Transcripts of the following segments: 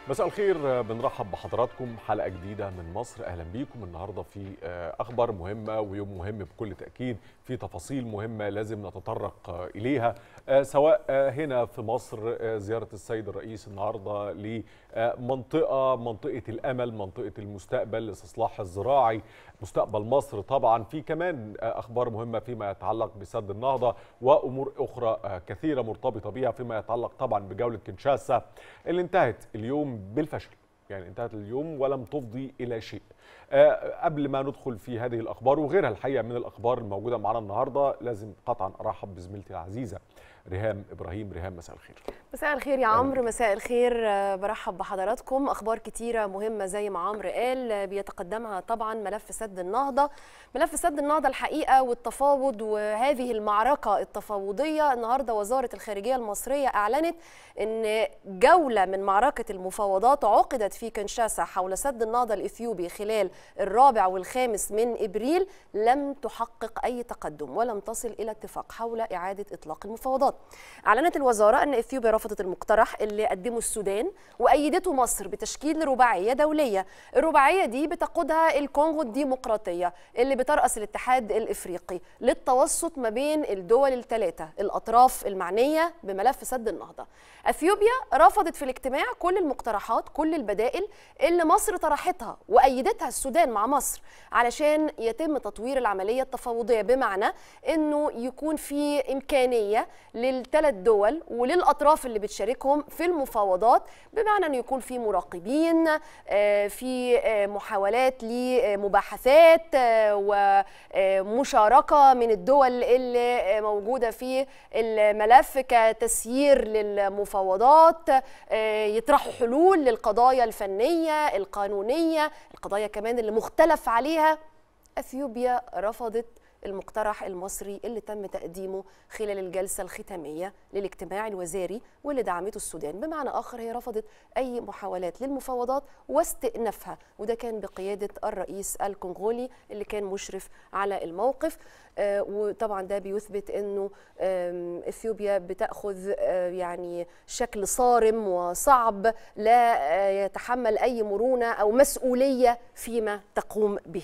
مساء الخير بنرحب بحضراتكم حلقه جديده من مصر اهلا بيكم النهارده في اخبار مهمه ويوم مهم بكل تاكيد في تفاصيل مهمه لازم نتطرق اليها سواء هنا في مصر زياره السيد الرئيس النهارده لمنطقه منطقه الامل منطقه المستقبل الاستصلاح الزراعي مستقبل مصر طبعا في كمان اخبار مهمه فيما يتعلق بسد النهضه وامور اخرى كثيره مرتبطه بها فيما يتعلق طبعا بجوله كنشاسا اللي انتهت اليوم بالفشل يعني انتهت اليوم ولم تفضي الى شيء أه قبل ما ندخل في هذه الاخبار وغيرها الحقيقه من الاخبار الموجوده معنا النهارده لازم قطعا ارحب بزميلتي العزيزه ريهام ابراهيم ريهام مساء الخير مساء الخير يا عمرو مساء الخير برحب بحضراتكم اخبار كتيره مهمه زي ما عمرو قال بيتقدمها طبعا ملف سد النهضه ملف سد النهضه الحقيقه والتفاوض وهذه المعركه التفاوضيه النهارده وزاره الخارجيه المصريه اعلنت ان جوله من معركه المفاوضات عقدت في كنشاسا حول سد النهضه الاثيوبي خلال الرابع والخامس من ابريل لم تحقق اي تقدم ولم تصل الى اتفاق حول اعاده اطلاق المفاوضات اعلنت الوزاره ان اثيوبيا رفضت المقترح اللي قدمه السودان وايدته مصر بتشكيل رباعيه دوليه الرباعيه دي بتقودها الكونغو الديمقراطيه اللي بترأس الاتحاد الافريقي للتوسط ما بين الدول الثلاثه الاطراف المعنيه بملف سد النهضه اثيوبيا رفضت في الاجتماع كل المقترحات كل البدائل اللي مصر طرحتها وايدتها السودان مع مصر علشان يتم تطوير العمليه التفاوضيه بمعنى انه يكون في امكانيه للثلاث دول وللاطراف اللي بتشاركهم في المفاوضات بمعنى انه يكون في مراقبين في محاولات لمباحثات ومشاركه من الدول اللي موجوده في الملف كتسيير للمفاوضات يطرحوا حلول للقضايا الفنيه القانونيه القضايا كمان اللي مختلف عليها اثيوبيا رفضت المقترح المصري اللي تم تقديمه خلال الجلسة الختامية للاجتماع الوزاري واللي دعمته السودان بمعنى آخر هي رفضت أي محاولات للمفاوضات واستئنافها وده كان بقيادة الرئيس الكونغولي اللي كان مشرف على الموقف آه وطبعا ده بيثبت أنه آه إثيوبيا بتأخذ آه يعني شكل صارم وصعب لا يتحمل أي مرونة أو مسؤولية فيما تقوم به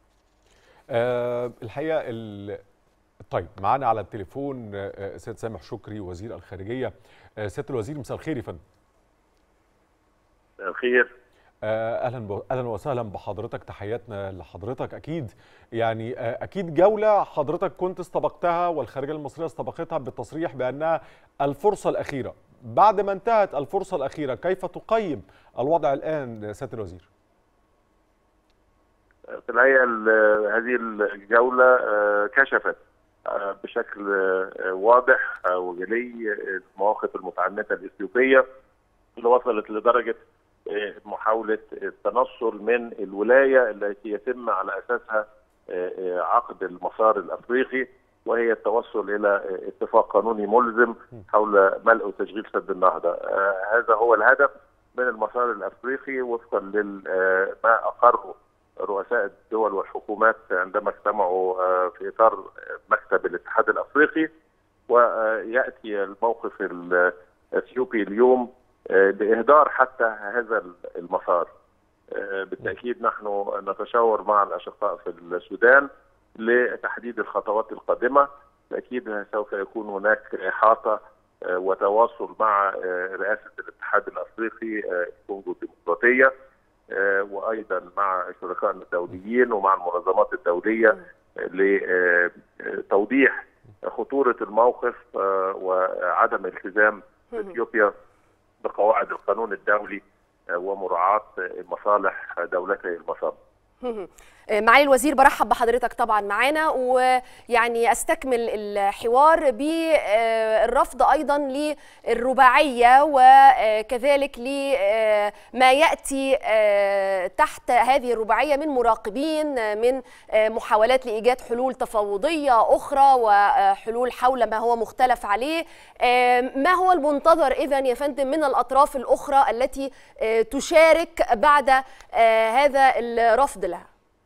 أه الحقيقه ال... طيب معانا على التليفون أه سيد سامح شكري وزير الخارجيه أه سياده الوزير مساء الخير يا فندم مساء الخير اهلا ب... اهلا وسهلا بحضرتك تحياتنا لحضرتك اكيد يعني اكيد جوله حضرتك كنت استبقتها والخارجيه المصريه استبقتها بالتصريح بانها الفرصه الاخيره بعد ما انتهت الفرصه الاخيره كيف تقيم الوضع الان سياده الوزير في الحقيقه هذه الجوله كشفت بشكل واضح وجلي المواقف المتعنته الاثيوبيه اللي وصلت لدرجه محاوله التنصل من الولايه التي يتم على اساسها عقد المسار الافريقي وهي التوصل الى اتفاق قانوني ملزم حول ملء وتشغيل سد النهضه هذا هو الهدف من المسار الافريقي وفقا لما اقره رؤساء الدول والحكومات عندما اجتمعوا في اطار مكتب الاتحاد الافريقي وياتي الموقف الاثيوبي اليوم لاهدار حتى هذا المسار. بالتاكيد نحن نتشاور مع الاشقاء في السودان لتحديد الخطوات القادمه، اكيد سوف يكون هناك احاطه وتواصل مع رئاسه الاتحاد الافريقي الكونغو الديمقراطيه وايضا مع شركائنا الدوليين ومع المنظمات الدوليه لتوضيح خطوره الموقف وعدم التزام اثيوبيا بقواعد القانون الدولي ومراعاه مصالح دولتي المصاب. معالي الوزير برحب بحضرتك طبعا معانا ويعني استكمل الحوار بالرفض ايضا للرباعيه وكذلك لما ياتي تحت هذه الرباعيه من مراقبين من محاولات لايجاد حلول تفاوضيه اخرى وحلول حول ما هو مختلف عليه ما هو المنتظر اذا يا فندم من الاطراف الاخرى التي تشارك بعد هذا الرفض لها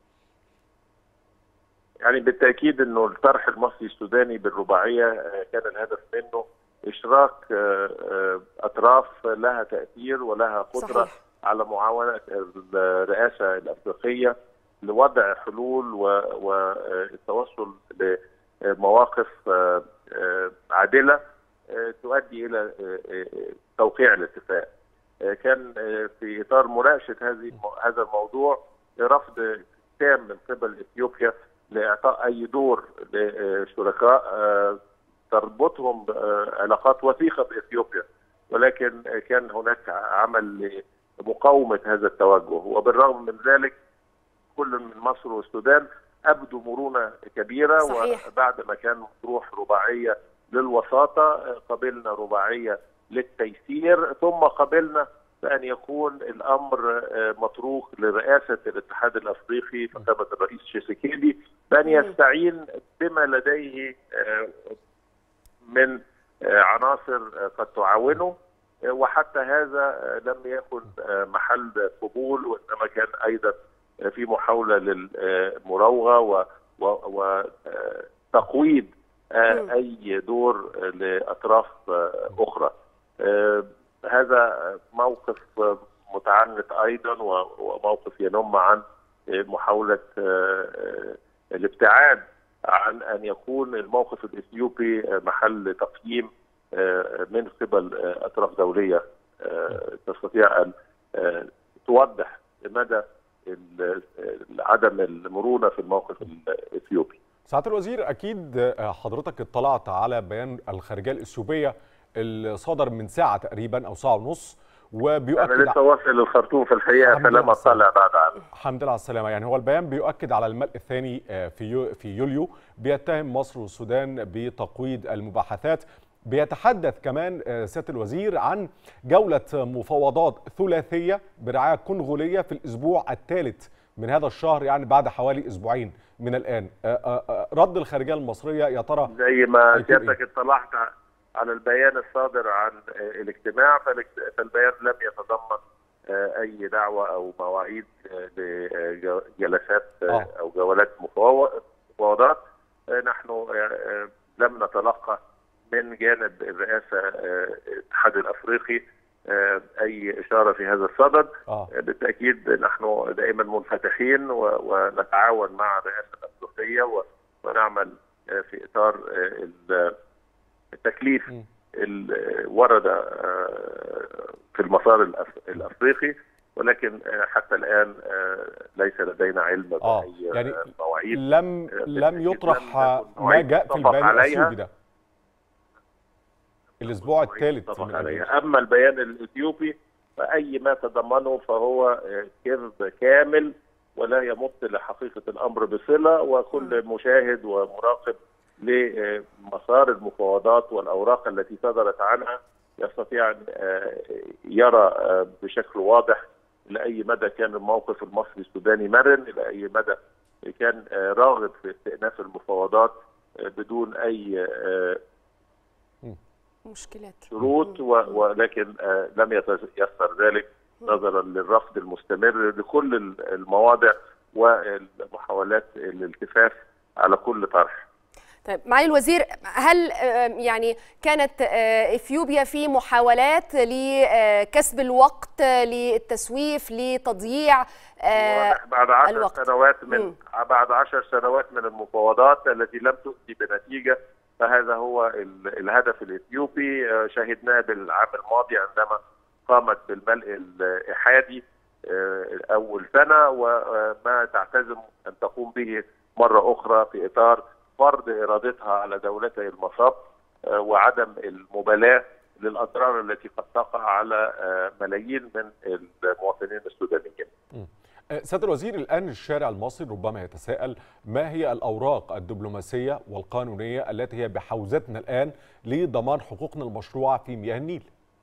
يعني بالتاكيد انه الطرح المصري السوداني بالرباعيه كان الهدف منه اشراك اطراف لها تاثير ولها قدره صحيح. على معاونه الرئاسه الافريقيه لوضع حلول والتوصل لمواقف عادله تؤدي الى توقيع الاتفاق. كان في اطار مناقشه هذه هذا الموضوع رفض تام من قبل اثيوبيا لاعطاء اي دور لشركاء تربطهم علاقات وثيقه باثيوبيا ولكن كان هناك عمل لمقاومه هذا التوجه وبالرغم من ذلك كل من مصر والسودان ابدوا مرونه كبيره صحيح. وبعد ما كان مطروح رباعيه للوساطه قبلنا رباعيه للتيسير ثم قبلنا بان يكون الامر متروك لرئاسه الاتحاد الافريقي فخامه الرئيس شيسيكيدي بان يستعين بما لديه من عناصر قد تعاونه وحتى هذا لم يكن محل قبول وانما كان ايضا في محاوله للمراوغه وتقويض اي دور لاطراف اخرى. هذا موقف متعنت ايضا وموقف ينم عن محاوله الابتعاد عن ان يكون الموقف الاثيوبي محل تقييم من قبل اطراف دوليه تستطيع ان توضح مدى عدم المرونه في الموقف الاثيوبي. سعاده الوزير اكيد حضرتك اطلعت على بيان الخارجيه الاثيوبيه اللي صدر من ساعه تقريبا او ساعه ونص وبيؤكد انا لسه واصل الخرطوم في الحقيقه فلم اطلع بعد عنه الحمد لله على السلامه يعني هو البيان بيؤكد على الملء الثاني في يو في يوليو بيتهم مصر والسودان بتقويض المباحثات بيتحدث كمان سياده الوزير عن جوله مفاوضات ثلاثيه برعايه كونغوليه في الاسبوع الثالث من هذا الشهر يعني بعد حوالي اسبوعين من الان رد الخارجيه المصريه يا ترى زي ما سيادتك اطلعت على البيان الصادر عن الاجتماع فالبيان لم يتضمن اي دعوه او مواعيد لجلسات او جولات مفاوضات نحن لم نتلقى من جانب الرئاسه الاتحاد الافريقي اي اشاره في هذا الصدد آه. بالتاكيد نحن دائما منفتحين ونتعاون مع الرئاسه الافريقيه ونعمل في اطار التكليف اللي ورد في المسار الافريقي ولكن حتى الان ليس لدينا علم آه. باي يعني مواعيد لم لم يطرح ما جاء في البيان الاثيوبي ده الاسبوع الثالث من عليها اما البيان الاثيوبي فاي ما تضمنه فهو كذب كامل ولا يمت لحقيقه الامر بصله وكل مشاهد ومراقب لمسار المفاوضات والاوراق التي صدرت عنها يستطيع ان يرى بشكل واضح لاي مدى كان الموقف المصري السوداني مرن الى اي مدى كان راغب في استئناف المفاوضات بدون اي مشكلات شروط ولكن لم يتيسر ذلك نظرا للرفض المستمر لكل المواضع والمحاولات الالتفاف على كل طرح طيب معالي الوزير هل يعني كانت اثيوبيا في محاولات لكسب الوقت للتسويف لتضييع بعد عشر سنوات من م. بعد عشر سنوات من المفاوضات التي لم تؤتي بنتيجه فهذا هو الهدف الاثيوبي شهدناه بالعام الماضي عندما قامت بالملء الاحادي اول سنه وما تعتزم ان تقوم به مره اخرى في اطار فرض ارادتها على دولتي المصاب وعدم المبالاه للاضرار التي قد تقع على ملايين من المواطنين السودانيين. سياده الوزير الان الشارع المصري ربما يتساءل ما هي الاوراق الدبلوماسيه والقانونيه التي هي بحوزتنا الان لضمان حقوقنا المشروعه في مياه النيل؟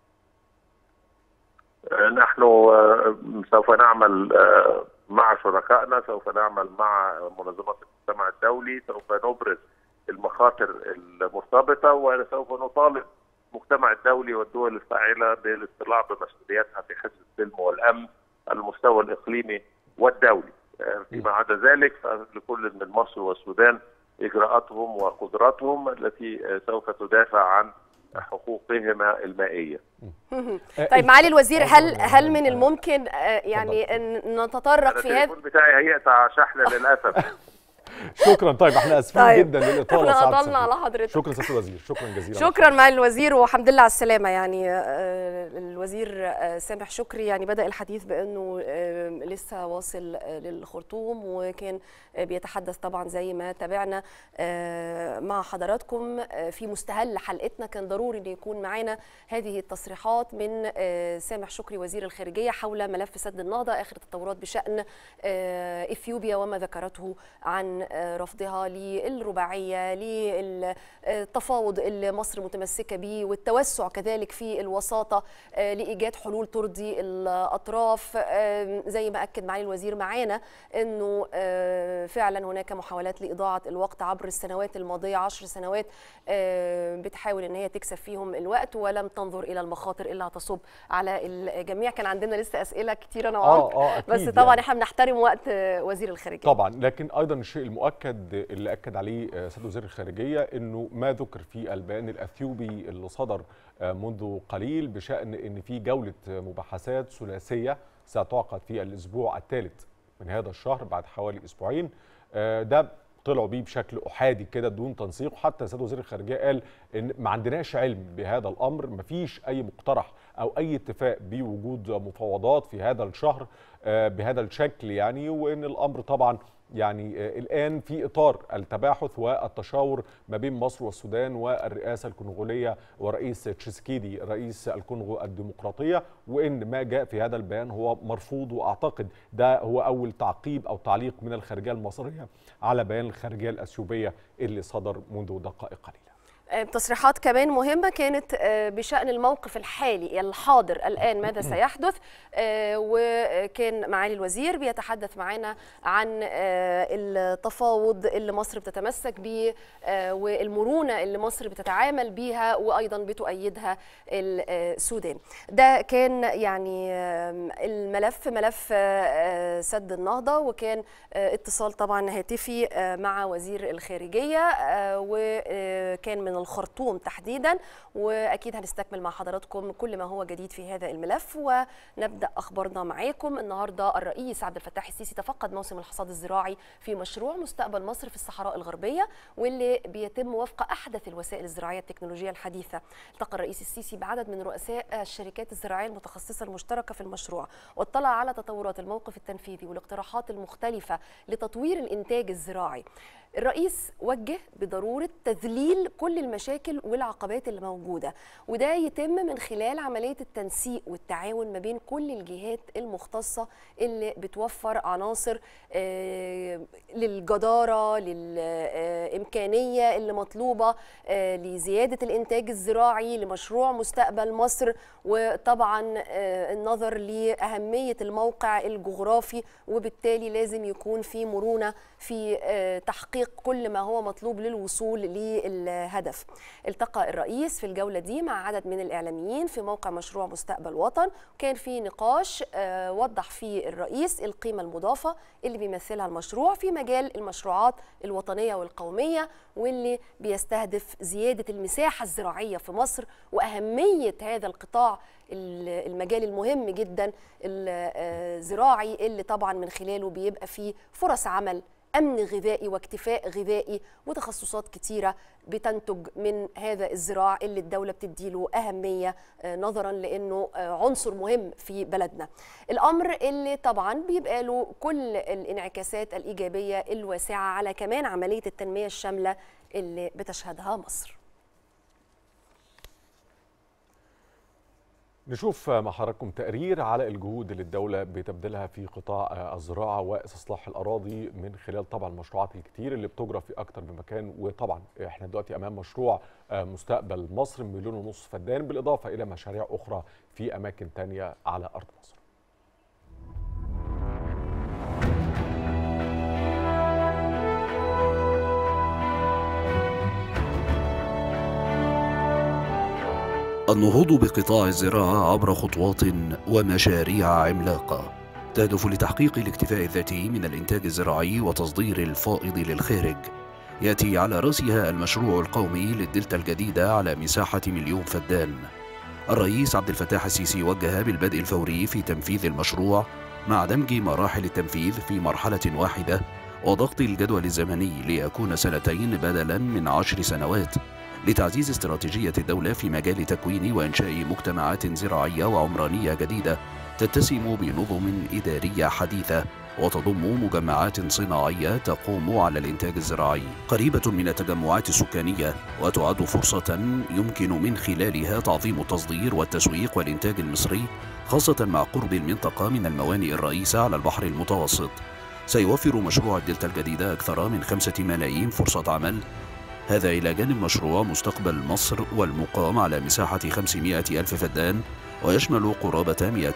نحن سوف نعمل مع شركائنا سوف نعمل مع منظمات المجتمع الدولي سوف نبرز المخاطر المرتبطه وسوف نطالب المجتمع الدولي والدول الفاعله بالاطلاع بمسؤولياتها في حفظ السلم والامن على المستوى الاقليمي والدولي فيما عدا ذلك فلكل من مصر والسودان اجراءاتهم وقدراتهم التي سوف تدافع عن حقوقهما المائيه. طيب معالي الوزير هل هل من الممكن يعني ان نتطرق في هذا التليفون بتاعي هيقطع شحن للاسف شكرا طيب احنا اسفين طيب. جدا للاطاله احنا قطلنا على حضرتك شكرا سياده الوزير شكرا جزيلا شكرا معالي الوزير والحمد لله على السلامه يعني الوزير سامح شكري يعني بدا الحديث بانه لسه واصل للخرطوم وكان بيتحدث طبعا زي ما تابعنا مع حضراتكم في مستهل حلقتنا كان ضروري ان يكون معانا هذه التصريحات من سامح شكري وزير الخارجيه حول ملف سد النهضه اخر التطورات بشان اثيوبيا وما ذكرته عن رفضها للرباعيه للتفاوض اللي مصر متمسكه به والتوسع كذلك في الوساطه لايجاد حلول ترضي الاطراف زي ما اكد معالي الوزير معانا انه فعلا هناك محاولات لاضاعه الوقت عبر السنوات الماضيه عشر سنوات بتحاول ان هي تكسب فيهم الوقت ولم تنظر الى المخاطر اللي هتصب على الجميع كان عندنا لسه اسئله كتير انا وعمر آه آه بس طبعا احنا بنحترم وقت وزير الخارجيه طبعا لكن ايضا الشيء المؤكد اللي اكد عليه سيد وزير الخارجيه انه ما ذكر في البيان الاثيوبي اللي صدر منذ قليل بشان ان في جوله مباحثات ثلاثيه ستعقد في الاسبوع الثالث من هذا الشهر بعد حوالي اسبوعين ده طلعوا بيه بشكل احادي كده بدون تنسيق وحتى سيد وزير الخارجيه قال ان ما عندناش علم بهذا الامر ما فيش اي مقترح او اي اتفاق بوجود مفاوضات في هذا الشهر بهذا الشكل يعني وان الامر طبعا يعني الان في اطار التباحث والتشاور ما بين مصر والسودان والرئاسه الكونغوليه ورئيس تشيسكيدي رئيس الكونغو الديمقراطيه وان ما جاء في هذا البيان هو مرفوض واعتقد ده هو اول تعقيب او تعليق من الخارجيه المصريه على بيان الخارجيه الاثيوبيه اللي صدر منذ دقائق قليله. تصريحات كمان مهمة كانت بشأن الموقف الحالي الحاضر الآن ماذا سيحدث وكان معالي الوزير بيتحدث معنا عن التفاوض اللي مصر بتتمسك به والمرونة اللي مصر بتتعامل بيها وأيضا بتؤيدها السودان ده كان يعني الملف ملف سد النهضة وكان اتصال طبعا هاتفي مع وزير الخارجية وكان من الخرطوم تحديدا واكيد هنستكمل مع حضراتكم كل ما هو جديد في هذا الملف ونبدا اخبارنا معاكم النهارده الرئيس عبد الفتاح السيسي تفقد موسم الحصاد الزراعي في مشروع مستقبل مصر في الصحراء الغربيه واللي بيتم وفق احدث الوسائل الزراعيه التكنولوجيه الحديثه التقى الرئيس السيسي بعدد من رؤساء الشركات الزراعيه المتخصصه المشتركه في المشروع واطلع على تطورات الموقف التنفيذي والاقتراحات المختلفه لتطوير الانتاج الزراعي الرئيس وجه بضروره تذليل كل المشاكل والعقبات اللي موجوده وده يتم من خلال عمليه التنسيق والتعاون ما بين كل الجهات المختصه اللي بتوفر عناصر للجداره للامكانيه اللي مطلوبه لزياده الانتاج الزراعي لمشروع مستقبل مصر وطبعا النظر لاهميه الموقع الجغرافي وبالتالي لازم يكون في مرونه في تحقيق كل ما هو مطلوب للوصول للهدف التقى الرئيس في الجولة دي مع عدد من الإعلاميين في موقع مشروع مستقبل وطن وكان في نقاش وضح فيه الرئيس القيمة المضافة اللي بيمثلها المشروع في مجال المشروعات الوطنية والقومية واللي بيستهدف زيادة المساحة الزراعية في مصر وأهمية هذا القطاع المجال المهم جدا الزراعي اللي طبعا من خلاله بيبقى فيه فرص عمل امن غذائي واكتفاء غذائي وتخصصات كتيره بتنتج من هذا الزراع اللي الدوله بتديله اهميه نظرا لانه عنصر مهم في بلدنا. الامر اللي طبعا بيبقى له كل الانعكاسات الايجابيه الواسعه على كمان عمليه التنميه الشامله اللي بتشهدها مصر. نشوف مع حضراتكم تقرير على الجهود اللي الدولة بتبذلها في قطاع الزراعة واستصلاح الأراضي من خلال طبعا المشروعات الكتير اللي بتجرى في أكتر من مكان وطبعا احنا دلوقتي أمام مشروع مستقبل مصر مليون ونص فدان بالإضافة إلى مشاريع أخرى في أماكن تانية على أرض مصر النهوض بقطاع الزراعة عبر خطوات ومشاريع عملاقة تهدف لتحقيق الاكتفاء الذاتي من الإنتاج الزراعي وتصدير الفائض للخارج يأتي على رأسها المشروع القومي للدلتا الجديدة على مساحة مليون فدان الرئيس عبد الفتاح السيسي وجه بالبدء الفوري في تنفيذ المشروع مع دمج مراحل التنفيذ في مرحلة واحدة وضغط الجدول الزمني ليكون سنتين بدلا من عشر سنوات لتعزيز استراتيجية الدولة في مجال تكوين وإنشاء مجتمعات زراعية وعمرانية جديدة تتسم بنظم إدارية حديثة وتضم مجمعات صناعية تقوم على الإنتاج الزراعي قريبة من التجمعات السكانية وتعد فرصة يمكن من خلالها تعظيم التصدير والتسويق والإنتاج المصري خاصة مع قرب المنطقة من الموانئ الرئيسة على البحر المتوسط سيوفر مشروع الدلتا الجديدة أكثر من خمسة ملايين فرصة عمل هذا إلى جانب مشروع مستقبل مصر والمقام على مساحة 500 ألف فدان ويشمل قرابة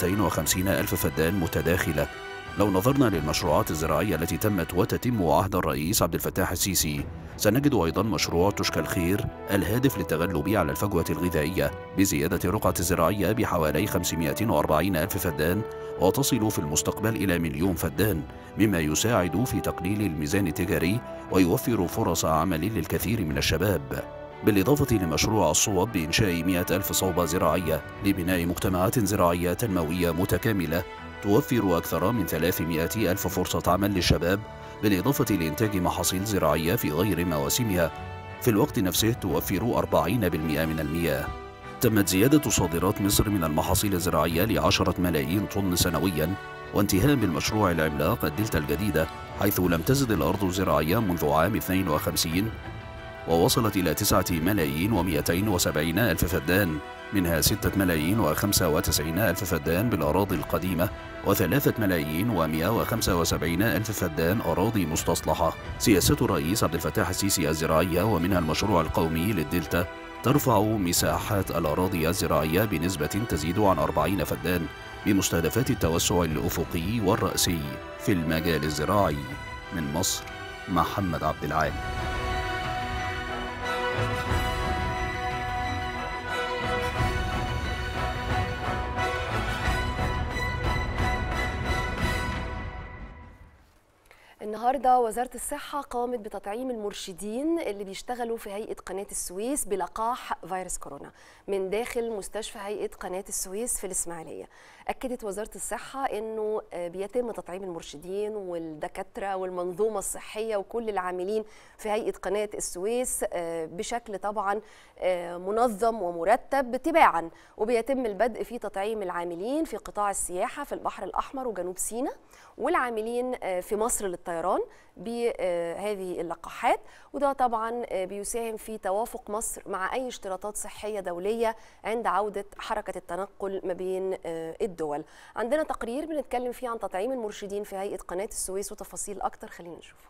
250 ألف فدان متداخلة لو نظرنا للمشروعات الزراعية التي تمت وتتم عهد الرئيس عبد الفتاح السيسي سنجد أيضا مشروع تشكى الخير الهادف للتغلب على الفجوة الغذائية بزيادة الرقعة الزراعية بحوالي 540 ألف فدان وتصل في المستقبل إلى مليون فدان مما يساعد في تقليل الميزان التجاري ويوفر فرص عمل للكثير من الشباب بالإضافة لمشروع الصوب بإنشاء 100 ألف صوبة زراعية لبناء مجتمعات زراعية تنموية متكاملة توفر أكثر من 300 ألف فرصة عمل للشباب بالإضافة لإنتاج محاصيل زراعية في غير مواسمها في الوقت نفسه توفر 40% من المياه تمت زيادة صادرات مصر من المحاصيل الزراعية لعشرة ملايين طن سنويا وانتهاء بالمشروع العملاق الدلتا الجديدة حيث لم تزد الأرض زراعية منذ عام 52 ووصلت إلى تسعة ملايين ومئتين وسبعين ألف فدان منها ستة ملايين وخمسة وتسعين ألف فدان بالأراضي القديمة وثلاثة ملايين ومئة وخمسة وسبعين ألف فدان أراضي مستصلحة سياسة الرئيس عبد الفتاح السيسي الزراعية ومنها المشروع القومي للدلتا ترفع مساحات الأراضي الزراعية بنسبة تزيد عن 40 فدان بمستهدفات التوسع الأفقي والرأسي في المجال الزراعي من مصر محمد عبد العال النهارده وزاره الصحه قامت بتطعيم المرشدين اللي بيشتغلوا في هيئه قناه السويس بلقاح فيروس كورونا من داخل مستشفى هيئه قناه السويس في الاسماعيليه اكدت وزاره الصحه انه بيتم تطعيم المرشدين والدكاتره والمنظومه الصحيه وكل العاملين في هيئه قناه السويس بشكل طبعا منظم ومرتب تباعا وبيتم البدء في تطعيم العاملين في قطاع السياحه في البحر الاحمر وجنوب سيناء والعاملين في مصر للطيران بهذه اللقاحات وده طبعا بيساهم في توافق مصر مع اي اشتراطات صحيه دوليه عند عوده حركه التنقل ما بين الدول عندنا تقرير بنتكلم فيه عن تطعيم المرشدين في هيئه قناه السويس وتفاصيل اكتر خلينا نشوفه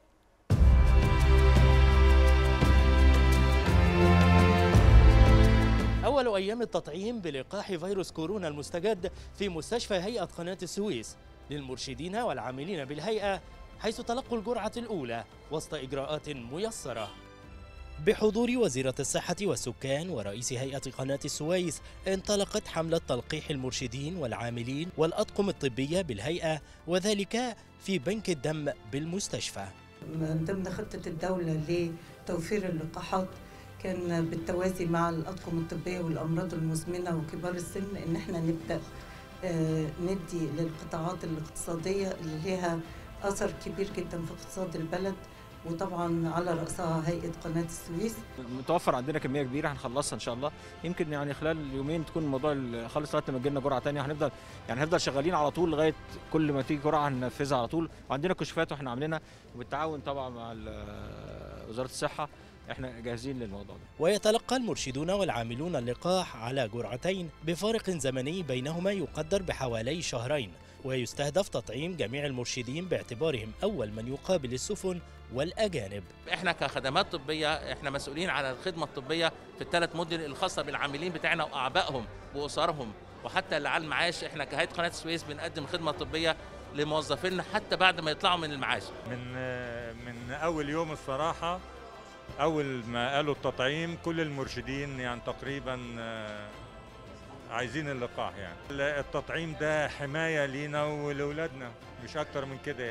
أول أيام التطعيم بلقاح فيروس كورونا المستجد في مستشفى هيئة قناة السويس للمرشدين والعاملين بالهيئة حيث تلقوا الجرعة الأولى وسط إجراءات ميسرة بحضور وزيرة الصحة والسكان ورئيس هيئة قناة السويس انطلقت حملة تلقيح المرشدين والعاملين والأطقم الطبية بالهيئة وذلك في بنك الدم بالمستشفى من ضمن خطة الدولة لتوفير اللقاحات كان بالتوازي مع الأطقم الطبية والأمراض المزمنة وكبار السن إن احنا نبدأ ندي للقطاعات الاقتصادية اللي لها أثر كبير جدا في اقتصاد البلد وطبعا على رأسها هيئة قناة السويس متوفر عندنا كمية كبيرة هنخلصها إن شاء الله يمكن يعني خلال يومين تكون الموضوع خلص لغاية لما تجيلنا جرعة تانية هنفضل يعني هنفضل شغالين على طول لغاية كل ما تيجي جرعة هننفذها على طول وعندنا كشوفات واحنا عاملينها وبالتعاون طبعا مع وزارة الصحة احنا جاهزين للموضوع ده ويتلقى المرشدون والعاملون اللقاح على جرعتين بفارق زمني بينهما يقدر بحوالي شهرين ويستهدف تطعيم جميع المرشدين باعتبارهم أول من يقابل السفن والأجانب احنا كخدمات طبية احنا مسؤولين على الخدمة الطبية في الثلاث مدن الخاصة بالعاملين بتاعنا وأعبائهم وأسرهم وحتى اللي على المعاش احنا كهيئة قناة السويس بنقدم خدمة طبية لموظفينا حتى بعد ما يطلعوا من المعاش من من أول يوم الصراحة اول ما قالوا التطعيم كل المرشدين يعني تقريبا عايزين اللقاح يعني التطعيم ده حمايه لينا ولاولادنا مش اكتر من كده يعني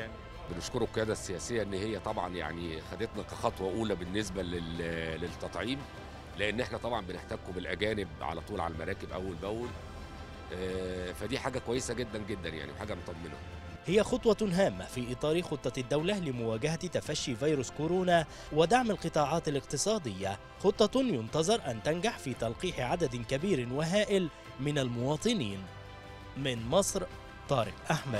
بنشكر القياده السياسيه ان هي طبعا يعني خدتنا كخطوه اولى بالنسبه للتطعيم لان احنا طبعا بنحتكوا بالاجانب على طول على المراكب اول باول فدي حاجه كويسه جدا جدا يعني وحاجه مطمنه هي خطوة هامة في إطار خطة الدولة لمواجهة تفشي فيروس كورونا ودعم القطاعات الاقتصادية خطة ينتظر أن تنجح في تلقيح عدد كبير وهائل من المواطنين من مصر طارق أحمد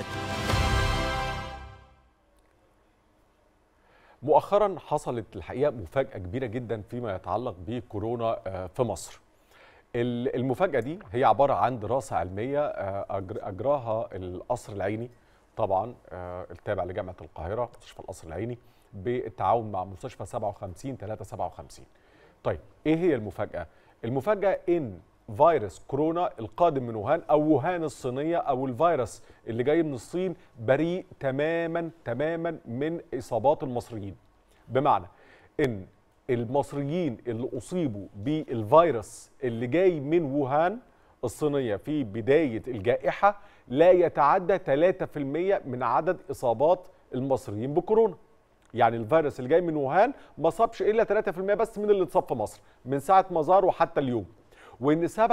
مؤخرا حصلت الحقيقه مفاجاه كبيره جدا فيما يتعلق بكورونا في مصر المفاجاه دي هي عباره عن دراسه علميه اجراها القصر العيني طبعا التابع لجامعه القاهره مستشفى القصر العيني بالتعاون مع مستشفى 57 357 طيب ايه هي المفاجاه المفاجاه ان فيروس كورونا القادم من ووهان او ووهان الصينيه او الفيروس اللي جاي من الصين بريء تماما تماما من اصابات المصريين بمعنى ان المصريين اللي اصيبوا بالفيروس اللي جاي من ووهان الصينيه في بدايه الجائحه لا يتعدى 3% من عدد اصابات المصريين بكورونا يعني الفيروس اللي جاي من ووهان ما صابش الا 3% بس من اللي اتصاب في مصر من ساعه ما ظهر وحتى اليوم وان 97%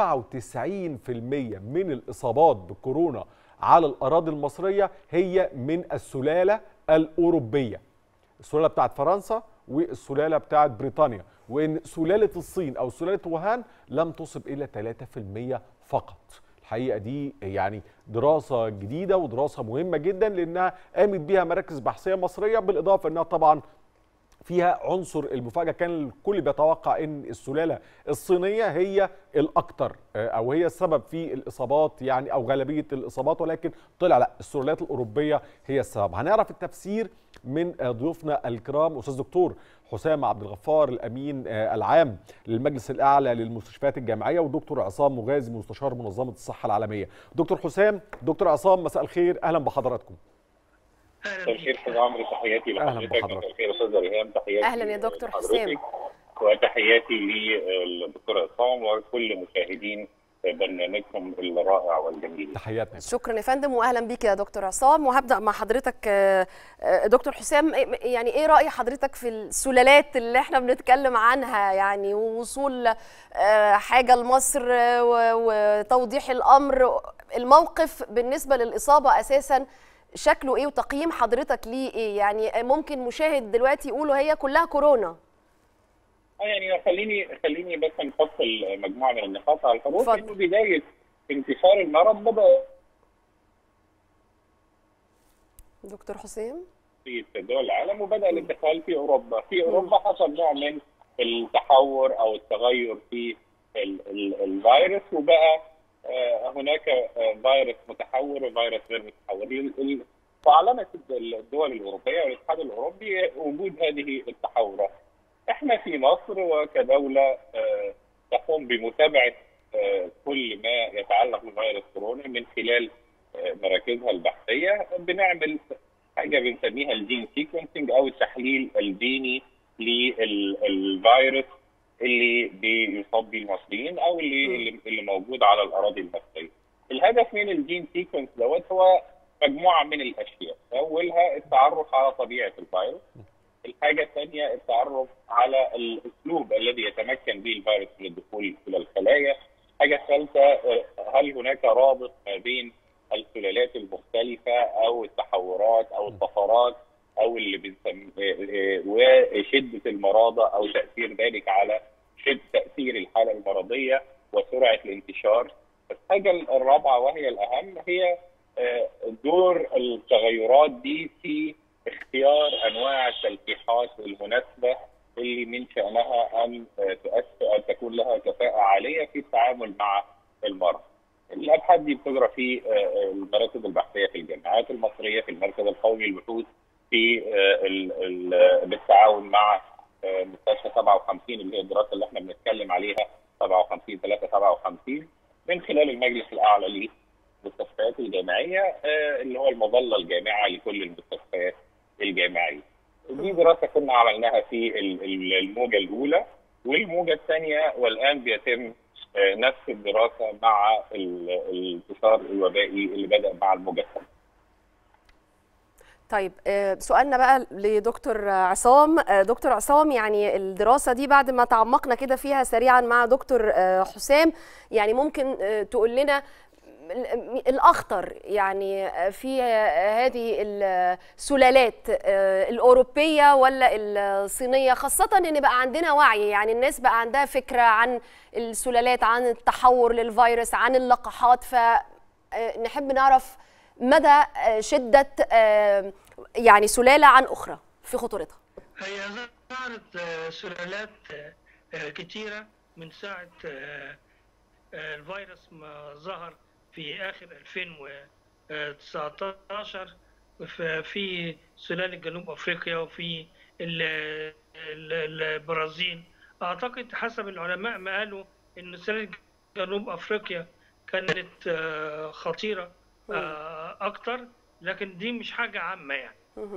من الاصابات بكورونا على الاراضي المصريه هي من السلاله الاوروبيه السلاله بتاعت فرنسا والسلاله بتاعت بريطانيا وان سلاله الصين او سلاله ووهان لم تصب الا 3% فقط الحقيقه دي يعني دراسه جديده ودراسه مهمه جدا لانها قامت بيها مراكز بحثيه مصريه بالاضافه انها طبعا فيها عنصر المفاجاه كان الكل بيتوقع ان السلاله الصينيه هي الاكثر او هي السبب في الاصابات يعني او غالبيه الاصابات ولكن طلع لا السلالات الاوروبيه هي السبب هنعرف التفسير من ضيوفنا الكرام استاذ دكتور حسام عبد الغفار الامين العام للمجلس الاعلى للمستشفيات الجامعيه ودكتور عصام مغازي مستشار منظمه الصحه العالميه دكتور حسام دكتور عصام مساء الخير اهلا بحضراتكم مساء الخير استاذ عمرو تحياتي لحضرتك مساء الخير استاذ ريهام تحياتي اهلا يا دكتور حسام وتحياتي للدكتور عصام وكل مشاهدين برنامجكم الرائع والجميل تحياتنا شكرا يا فندم واهلا بيك يا دكتور عصام وهبدا مع حضرتك دكتور حسام يعني ايه راي حضرتك في السلالات اللي احنا بنتكلم عنها يعني ووصول حاجه لمصر وتوضيح الامر الموقف بالنسبه للاصابه اساسا شكله ايه وتقييم حضرتك ليه ايه يعني ممكن مشاهد دلوقتي يقولوا هي كلها كورونا يعني خليني خليني بس نحط مجموعه من النقاط على الحروف انه بدايه انتشار المرض بدا دكتور حسام في دول العالم وبدا الانتقال في اوروبا في اوروبا حصل نوع من التحور او التغير في الفيروس وبقى هناك فيروس متحور وفيروس غير متحور فاعلنت الدول الاوروبيه والاتحاد الاوروبي وجود هذه التحورات احنا في مصر وكدوله تقوم بمتابعه كل ما يتعلق بفيروس كورونا من خلال مراكزها البحثيه بنعمل حاجه بنسميها الجين سيكونسنج او التحليل الجيني للفيروس اللي بيصاب به المصريين او اللي اللي موجود على الاراضي المصريه. الهدف من الجين سيكونس دوت هو مجموعه من الاشياء، اولها التعرف على طبيعه الفيروس. الحاجه الثانيه التعرف على الاسلوب الذي يتمكن به الفيروس من الدخول الى الخلايا. الحاجه الثالثه هل هناك رابط ما بين السلالات المختلفه او التحورات او الطفرات او اللي بنسميه وشده المرضى او تاثير ذلك على شد تاثير الحاله المرضيه وسرعه الانتشار. الحاجه الرابعه وهي الاهم هي دور التغيرات دي في اختيار انواع التلقيحات المناسبه اللي من شانها ان تؤثر ان تكون لها كفاءه عاليه في التعامل مع المرض. الابحاث دي بتجرى في المراكز البحثيه في الجامعات المصريه في المركز القومي للبحوث في بالتعاون مع مستشفى 57 اللي هي الدراسه اللي احنا بنتكلم عليها 57 357 من خلال المجلس الاعلى للمستشفيات الجامعيه اللي هو المظله الجامعه لكل المستشفيات الجامعيه. دي دراسه كنا عملناها في الموجه الاولى والموجه الثانيه والان بيتم نفس الدراسه مع الانتشار الوبائي اللي بدا مع الموجه الثانيه. طيب سؤالنا بقى لدكتور عصام دكتور عصام يعني الدراسه دي بعد ما تعمقنا كده فيها سريعا مع دكتور حسام يعني ممكن تقول لنا الاخطر يعني في هذه السلالات الاوروبيه ولا الصينيه خاصه ان بقى عندنا وعي يعني الناس بقى عندها فكره عن السلالات عن التحور للفيروس عن اللقاحات فنحب نعرف مدى شده يعني سلاله عن اخرى في خطورتها هي ظهرت سلالات كتيره من ساعه الفيروس ما ظهر في اخر 2019 في سلاله جنوب افريقيا وفي البرازيل اعتقد حسب العلماء ما قالوا ان سلاله جنوب افريقيا كانت خطيره اكتر لكن دي مش حاجه عامه يعني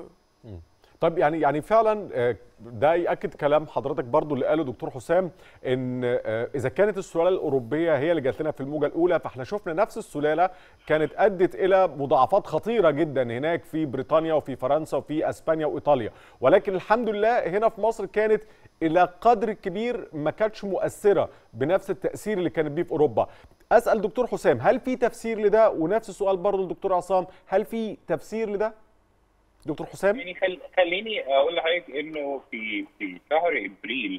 طب يعني يعني فعلا ده ياكد كلام حضرتك برضو اللي قاله دكتور حسام ان اذا كانت السلاله الاوروبيه هي اللي جات لنا في الموجه الاولى فاحنا شفنا نفس السلاله كانت ادت الى مضاعفات خطيره جدا هناك في بريطانيا وفي فرنسا وفي اسبانيا وايطاليا ولكن الحمد لله هنا في مصر كانت الى قدر كبير ما كانتش مؤثره بنفس التاثير اللي كانت بيه في اوروبا اسال دكتور حسام هل في تفسير لده ونفس السؤال برضه للدكتور عصام هل في تفسير لده دكتور حسام يعني خل... خليني اقول لحضرتك انه في في شهر ابريل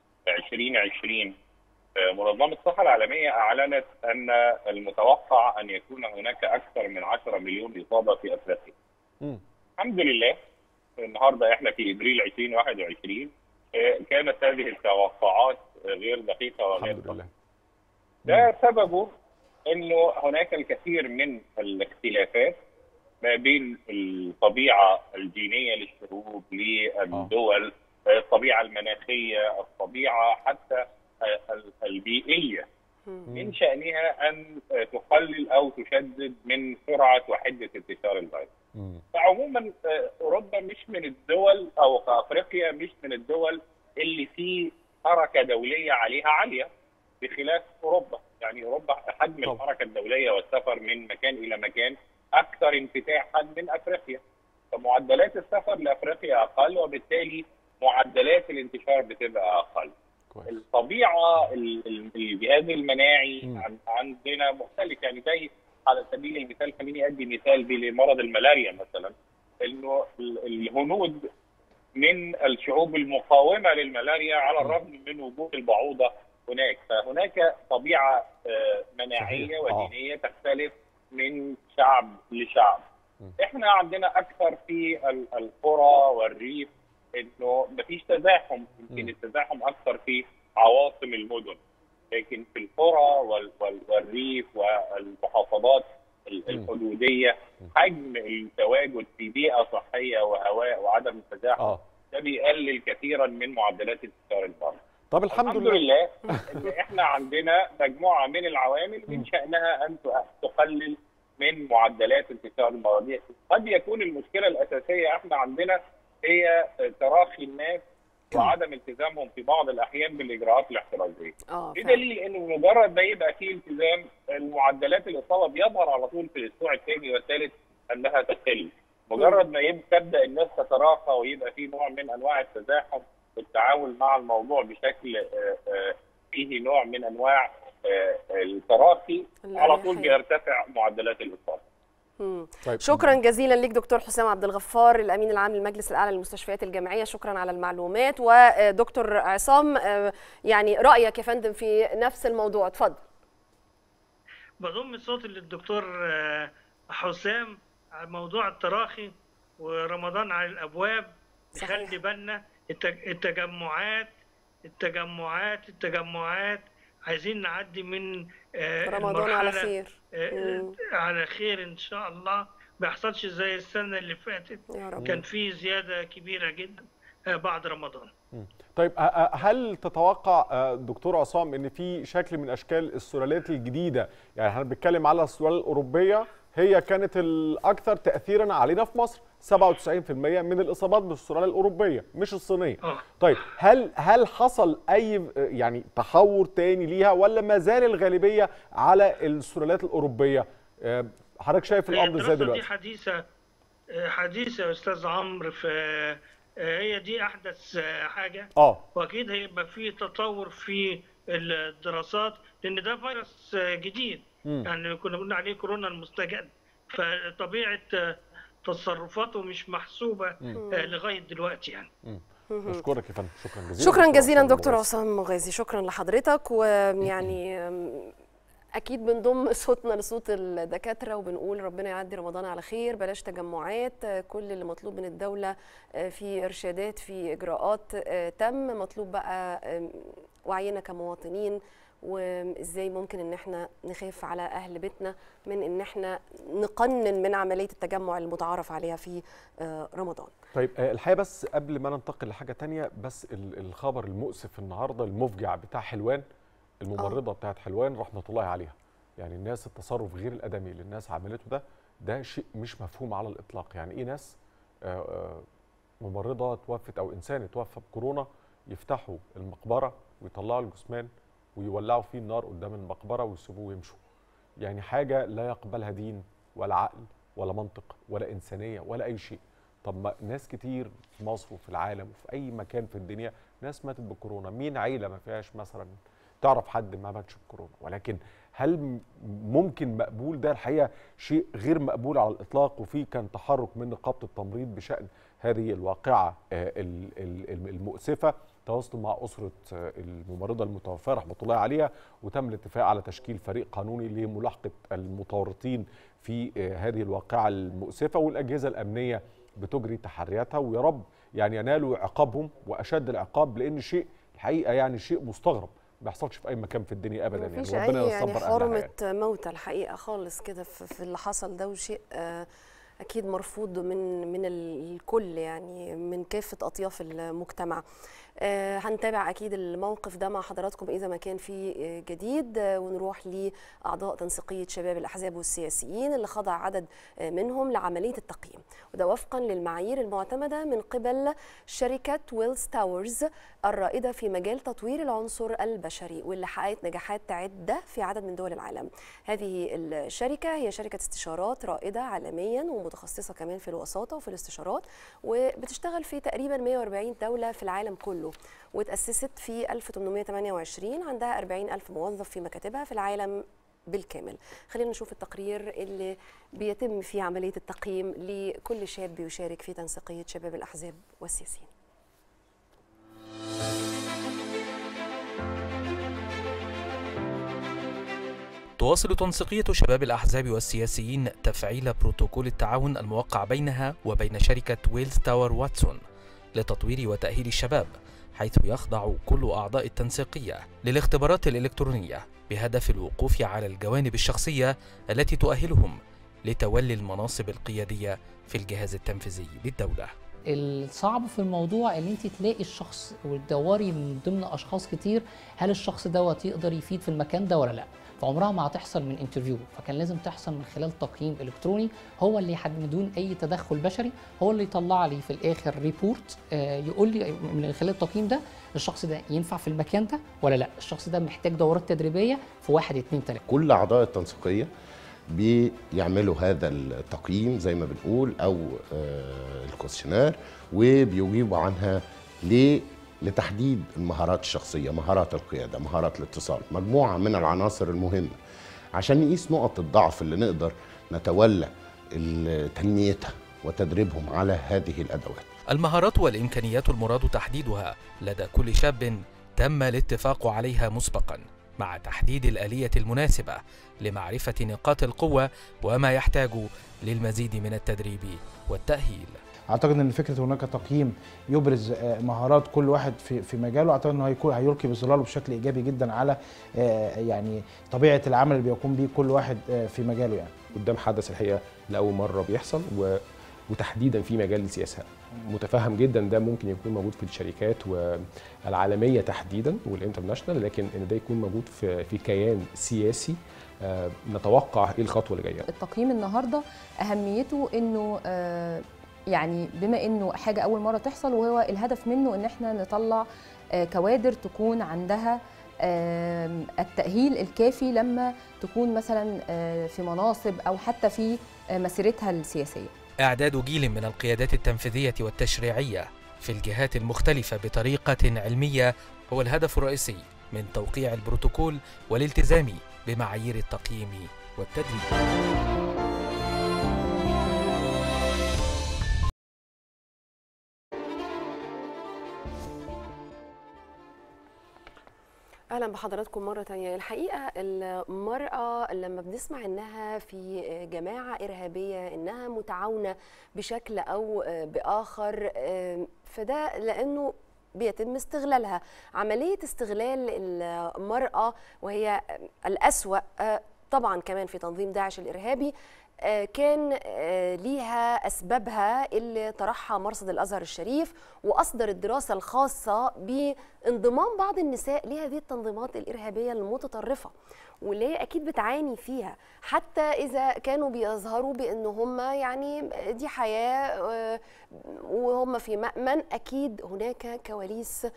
2020 منظمه الصحه العالميه اعلنت ان المتوقع ان يكون هناك اكثر من 10 مليون اصابه في افريقيا. م. الحمد لله النهارده احنا في ابريل 2021 كانت هذه التوقعات غير دقيقه وغير الحمد لله. ده سببه انه هناك الكثير من الاختلافات ما بين الطبيعه الجينيه للشعوب للدول الطبيعه المناخيه الطبيعه حتى البيئيه من شانها ان تقلل او تشدد من سرعه وحده انتشار الفيروس. فعموما اوروبا مش من الدول او افريقيا مش من الدول اللي في حركه دوليه عليها عاليه بخلاف اوروبا، يعني اوروبا حجم الحركه الدوليه والسفر من مكان الى مكان اكثر انفتاحا من افريقيا. فمعدلات السفر لافريقيا اقل وبالتالي معدلات الانتشار بتبقى اقل. كويس. الطبيعه الجهاز المناعي عندنا مختلف يعني زي على سبيل المثال خليني ادي مثال بمرض الملاريا مثلا انه الهنود من الشعوب المقاومه للملاريا على الرغم من وجود البعوضه هناك فهناك طبيعه مناعيه ودينيه تختلف من شعب لشعب احنا عندنا اكثر في القرى والريف انه مفيش تزاحم يمكن التزاحم اكثر في عواصم المدن لكن في القرى والريف والمحافظات الحدوديه حجم التواجد في بيئه صحيه وهواء وعدم التزاحم آه. ده بيقلل كثيرا من معدلات انتشار المرض. طب الحمد, الحمد لله ان احنا عندنا مجموعه من العوامل من شانها ان تقلل من معدلات انتشار المرض. قد يكون المشكله الاساسيه احنا عندنا هي تراخي الناس وعدم التزامهم في بعض الاحيان بالاجراءات الاحترازيه. بدليل انه مجرد ما يبقى في التزام المعدلات الاصابه بيظهر على طول في الاسبوع الثاني والثالث انها تقل. مجرد ما تبدا الناس تتراخى ويبقى في نوع من انواع التزاحم والتعامل مع الموضوع بشكل فيه نوع من انواع التراخي على طول بيرتفع معدلات الاصابه. طيب. شكرا جزيلا ليك دكتور حسام عبد الغفار الامين العام للمجلس الاعلى للمستشفيات الجامعيه شكرا على المعلومات ودكتور عصام يعني رايك يا فندم في نفس الموضوع اتفضل بضم صوتي للدكتور حسام على موضوع التراخي ورمضان على الابواب نخلي بالنا التجمعات التجمعات التجمعات عايزين نعدي من رمضان على خير على خير ان شاء الله ما يحصلش زي السنه اللي فاتت يا رب. كان في زياده كبيره جدا بعد رمضان طيب هل تتوقع دكتور عصام ان في شكل من اشكال السلالات الجديده يعني احنا بنتكلم على السلاله الاوروبيه هي كانت الاكثر تاثيرا علينا في مصر 97% من الاصابات بالسلاله الاوروبيه مش الصينيه آه. طيب هل هل حصل اي يعني تحور تاني ليها ولا ما زال الغالبيه على السلالات الاوروبيه حضرتك شايف الامر ازاي دلوقتي دي حديثه حديث يا استاذ عمرو في هي دي احدث حاجه اه واكيد هيبقى في تطور في الدراسات لان ده فيروس جديد مم. يعني كنا بنقول عليه كورونا المستجد فطبيعه تصرفاته مش محسوبه مم. لغايه دلوقتي يعني مم. بشكرك يا فندم شكرا جزيلا شكرا جزيلا عصام دكتور مغازي. عصام مغازي شكرا لحضرتك ويعني اكيد بنضم صوتنا لصوت الدكاتره وبنقول ربنا يعدي رمضان على خير بلاش تجمعات كل اللي مطلوب من الدوله في ارشادات في اجراءات تم مطلوب بقى وعينا كمواطنين وازاي ممكن ان احنا نخاف على اهل بيتنا من ان احنا نقنن من عمليه التجمع المتعارف عليها في رمضان طيب آه، الحقيقه بس قبل ما ننتقل لحاجه تانية بس ال- الخبر المؤسف النهارده المفجع بتاع حلوان الممرضه بتاعت حلوان رحمه الله عليها يعني الناس التصرف غير الادمي اللي الناس عملته ده ده شيء مش مفهوم على الاطلاق يعني ايه ناس آه، آه، ممرضه توفت او انسان توفى بكورونا يفتحوا المقبره ويطلعوا الجثمان ويولعوا فيه النار قدام المقبره ويسيبوه ويمشوا يعني حاجه لا يقبلها دين ولا عقل ولا منطق ولا انسانيه ولا اي شيء طب ما ناس كتير في مصر وفي العالم وفي اي مكان في الدنيا ناس ماتت بكورونا مين عيله ما فيهاش مثلا تعرف حد ما ماتش بكورونا ولكن هل م- ممكن مقبول ده الحقيقه شيء غير مقبول على الاطلاق وفي كان تحرك من نقابه التمريض بشان هذه الواقعه آه، ال- ال- المؤسفه تواصلوا مع اسره آه، الممرضه المتوفاه رحمه الله عليها وتم الاتفاق على تشكيل فريق قانوني لملاحقه المتورطين في آه، هذه الواقعه المؤسفه والاجهزه الامنيه بتجري تحرياتها ويا رب يعني ينالوا عقابهم واشد العقاب لان شيء الحقيقه يعني شيء مستغرب ما بيحصلش في اي مكان في الدنيا ابدا مفيش يعني اي ربنا يعني يصبر اهلها يعني. حرمه موتى الحقيقه خالص كده في في اللي حصل ده وشيء آه، اكيد مرفوض من من الكل يعني من كافه اطياف المجتمع آه، هنتابع اكيد الموقف ده مع حضراتكم اذا ما كان في آه، جديد آه، ونروح لاعضاء تنسيقيه شباب الاحزاب والسياسيين اللي خضع عدد آه، منهم لعمليه التقييم وده وفقا للمعايير المعتمده من قبل شركه ويلز تاورز الرائده في مجال تطوير العنصر البشري واللي حققت نجاحات عده في عدد من دول العالم هذه الشركه هي شركه استشارات رائده عالميا ومتخصصه كمان في الوساطه وفي الاستشارات وبتشتغل في تقريبا 140 دوله في العالم كله وتأسست في 1828 عندها 40 ألف موظف في مكاتبها في العالم بالكامل خلينا نشوف التقرير اللي بيتم فيه عملية التقييم لكل شاب بيشارك في تنسيقية شباب الأحزاب والسياسيين تواصل تنسيقية شباب الأحزاب والسياسيين تفعيل بروتوكول التعاون الموقع بينها وبين شركة ويلز تاور واتسون لتطوير وتأهيل الشباب حيث يخضع كل أعضاء التنسيقية للاختبارات الإلكترونية بهدف الوقوف على الجوانب الشخصية التي تؤهلهم لتولي المناصب القيادية في الجهاز التنفيذي للدولة الصعب في الموضوع ان انت تلاقي الشخص وتدوري من ضمن اشخاص كتير هل الشخص دوت يقدر يفيد في المكان ده ولا لا فعمرها ما هتحصل من انترفيو فكان لازم تحصل من خلال تقييم الكتروني هو اللي يحدد بدون اي تدخل بشري هو اللي يطلع لي في الاخر ريبورت آه، يقول لي من خلال التقييم ده الشخص ده ينفع في المكان ده ولا لا الشخص ده محتاج دورات تدريبيه في واحد اتنين تلاته كل اعضاء التنسيقيه بيعملوا هذا التقييم زي ما بنقول او آه، الكوستشنير وبيجيبوا عنها ليه لتحديد المهارات الشخصيه مهارات القياده مهارات الاتصال مجموعه من العناصر المهمه عشان نقيس نقط الضعف اللي نقدر نتولى ال- تنميتها وتدريبهم على هذه الادوات المهارات والإمكانيات المراد تحديدها لدى كل شاب تم الاتفاق عليها مسبقا مع تحديد الآلية المناسبة لمعرفة نقاط القوة وما يحتاج للمزيد من التدريب والتأهيل اعتقد ان فكره هناك تقييم يبرز آه، مهارات كل واحد في في مجاله اعتقد انه هيكون هيلقي بظلاله بشكل ايجابي جدا على آه، يعني طبيعه العمل اللي بيقوم به كل واحد آه، في مجاله يعني قدام حدث الحقيقه لاول مره بيحصل و... وتحديدا في مجال السياسه متفهم جدا ده ممكن يكون موجود في الشركات والعالميه تحديدا والانترناشونال لكن ان ده يكون موجود في في كيان سياسي آه، نتوقع ايه الخطوه اللي جايه التقييم النهارده اهميته انه آه، يعني بما انه حاجه اول مره تحصل وهو الهدف منه ان احنا نطلع آه، كوادر تكون عندها آم، التأهيل الكافي لما تكون مثلا آه، في مناصب أو حتى في آه، مسيرتها السياسية إعداد جيل من القيادات التنفيذية والتشريعية في الجهات المختلفة بطريقة علمية هو الهدف الرئيسي من توقيع البروتوكول والالتزام بمعايير التقييم والتدريب. اهلا بحضراتكم مره تانية الحقيقه المراه لما بنسمع انها في جماعه ارهابيه انها متعاونه بشكل او باخر فده لانه بيتم استغلالها عمليه استغلال المراه وهي الاسوا طبعا كمان في تنظيم داعش الارهابي كان ليها اسبابها اللي طرحها مرصد الازهر الشريف واصدر الدراسه الخاصه بانضمام بعض النساء لهذه التنظيمات الارهابيه المتطرفه واللي هي اكيد بتعاني فيها حتى اذا كانوا بيظهروا بان هم يعني دي حياه وهم في مامن اكيد هناك كواليس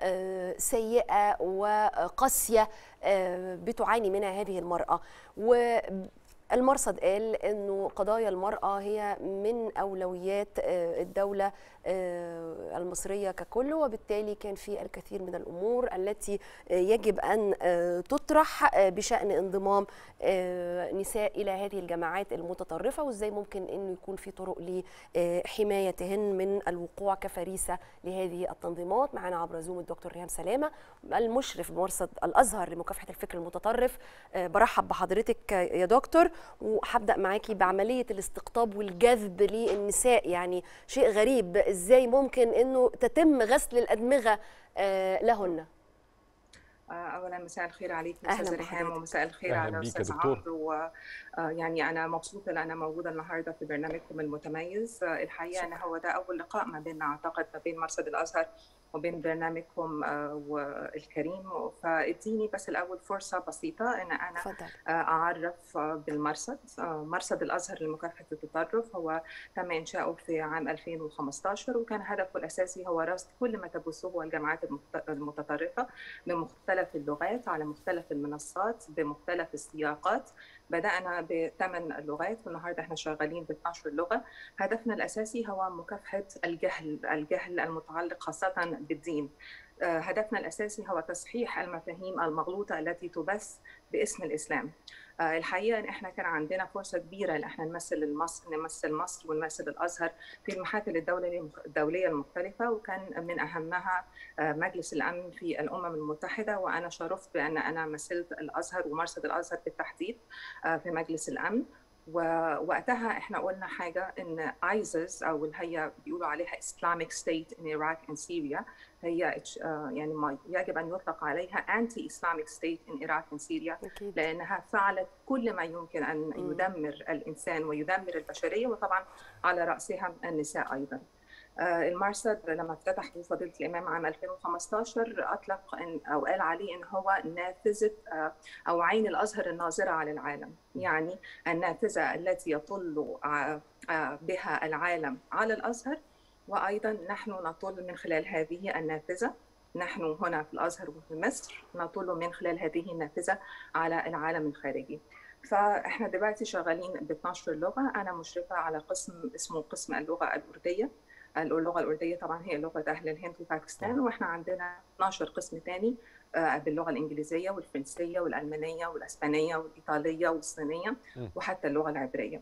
سيئه وقاسيه بتعاني منها هذه المراه و المرصد قال انه قضايا المراه هي من اولويات الدوله المصريه ككل وبالتالي كان في الكثير من الامور التي يجب ان تطرح بشان انضمام نساء الى هذه الجماعات المتطرفه وازاي ممكن انه يكون في طرق لحمايتهن من الوقوع كفريسه لهذه التنظيمات معنا عبر زوم الدكتور ريهام سلامه المشرف بمرصد الازهر لمكافحه الفكر المتطرف برحب بحضرتك يا دكتور وهبدا معاكي بعمليه الاستقطاب والجذب للنساء يعني شيء غريب ازاي ممكن انه تتم غسل الادمغه لهن اولا مساء الخير عليك استاذ ريهام ومساء الخير على استاذ عمرو ويعني انا مبسوطه ان انا موجوده النهارده في برنامجكم المتميز الحقيقه ان هو ده اول لقاء ما بيننا اعتقد ما بين مرصد الازهر وبين برنامجكم الكريم فاديني بس الاول فرصه بسيطه ان انا فضل. اعرف بالمرصد مرصد الازهر لمكافحه التطرف هو تم انشاؤه في عام 2015 وكان هدفه الاساسي هو رصد كل ما تبثه الجماعات المتطرفه بمختلف اللغات على مختلف المنصات بمختلف السياقات بدأنا بثمان لغات والنهارده احنا شغالين ب 12 لغة هدفنا الأساسي هو مكافحة الجهل الجهل المتعلق خاصة بالدين هدفنا الأساسي هو تصحيح المفاهيم المغلوطة التي تبث باسم الإسلام الحقيقه ان احنا كان عندنا فرصه كبيره ان احنا نمثل مصر نمثل مصر ونمثل الازهر في المحافل الدوليه الدوليه المختلفه وكان من اهمها مجلس الامن في الامم المتحده وانا شرفت بان انا مثلت الازهر ومرصد الازهر بالتحديد في مجلس الامن ووقتها احنا قلنا حاجه ان ايزس او اللي هي بيقولوا عليها Islamic State in Iraq and Syria هي يعني ما يجب ان يطلق عليها انتي اسلاميك ستيت ان العراق and سوريا لانها فعلت كل ما يمكن ان يدمر الانسان ويدمر البشريه وطبعا على راسها النساء ايضا. المرصد لما افتتح فضيله الامام عام 2015 اطلق إن او قال عليه ان هو نافذه او عين الازهر الناظره على العالم، يعني النافذه التي يطل بها العالم على الازهر وايضا نحن نطل من خلال هذه النافذه نحن هنا في الازهر وفي مصر نطل من خلال هذه النافذه على العالم الخارجي. فاحنا دلوقتي شغالين ب 12 لغه انا مشرفه على قسم اسمه قسم اللغه الارديه اللغه الارديه طبعا هي لغه اهل الهند وباكستان واحنا عندنا 12 قسم ثاني باللغه الانجليزيه والفرنسيه والالمانيه والاسبانيه والايطاليه والصينيه وحتى اللغه العبريه.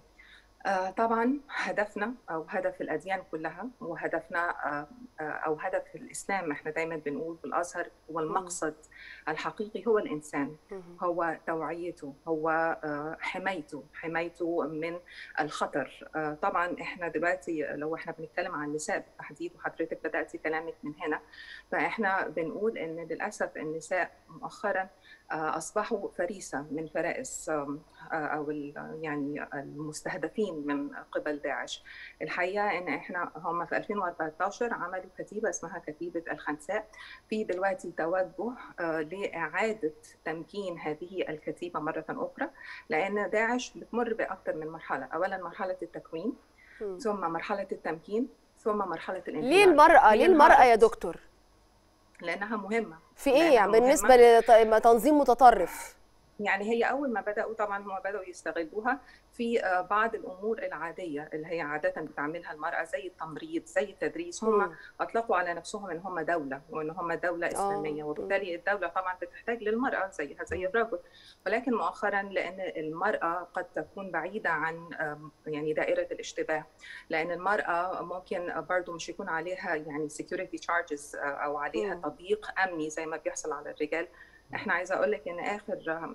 طبعا هدفنا او هدف الاديان كلها وهدفنا او هدف الاسلام احنا دايما بنقول في الازهر هو المقصد الحقيقي هو الانسان هو توعيته هو حمايته حمايته من الخطر طبعا احنا دلوقتي لو احنا بنتكلم عن النساء بالتحديد وحضرتك بداتي كلامك من هنا فاحنا بنقول ان للاسف النساء مؤخرا اصبحوا فريسه من فرائس او يعني المستهدفين من قبل داعش الحقيقه ان احنا هم في 2014 عملوا كتيبه اسمها كتيبه الخنساء في دلوقتي توجه لاعاده تمكين هذه الكتيبه مره اخرى لان داعش بتمر باكثر من مرحله اولا مرحله التكوين ثم مرحله التمكين ثم مرحله الانتماء ليه المراه ليه المراه يا دكتور لانها مهمه في ايه يعني بالنسبه لتنظيم متطرف يعني هي اول ما بداوا طبعا هم بداوا يستغلوها في بعض الامور العاديه اللي هي عاده بتعملها المراه زي التمريض زي التدريس هم اطلقوا على نفسهم ان هم دوله وان هم دوله اسلاميه وبالتالي الدوله طبعا بتحتاج للمراه زيها زي الرجل ولكن مؤخرا لان المراه قد تكون بعيده عن يعني دائره الاشتباه لان المراه ممكن برضو مش يكون عليها يعني security charges او عليها تضييق امني زي ما بيحصل على الرجال احنا عايزه اقول لك ان اخر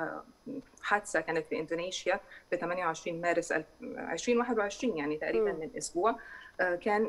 حادثه كانت في اندونيسيا في 28 مارس 2021 يعني تقريبا من اسبوع كان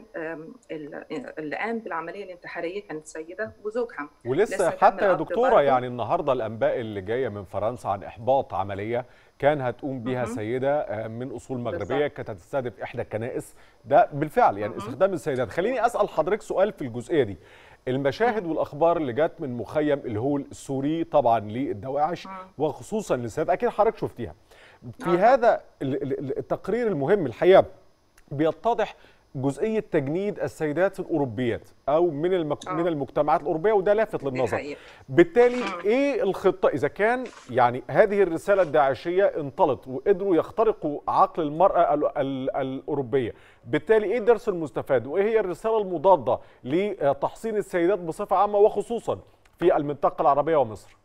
اللي قام بالعمليه الانتحاريه كانت سيده وزوجها ولسه حتى يا دكتوره يعني النهارده الانباء اللي جايه من فرنسا عن احباط عمليه كان هتقوم بيها سيده من اصول مغربيه كانت هتستهدف احدى الكنائس ده بالفعل يعني استخدام السيدات خليني اسال حضرتك سؤال في الجزئيه دي المشاهد والاخبار اللي جت من مخيم الهول السوري طبعا للدواعش وخصوصا للسيدات اكيد حضرتك شفتيها في هذا التقرير المهم الحقيقه بيتضح جزئيه تجنيد السيدات الاوروبيات او من المك... من المجتمعات الاوروبيه وده لافت للنظر بالتالي ايه الخطه اذا كان يعني هذه الرساله الداعشيه انطلت وقدروا يخترقوا عقل المراه ال... ال... الاوروبيه بالتالي ايه الدرس المستفاد وايه هي الرساله المضاده لتحصين السيدات بصفه عامه وخصوصا في المنطقه العربيه ومصر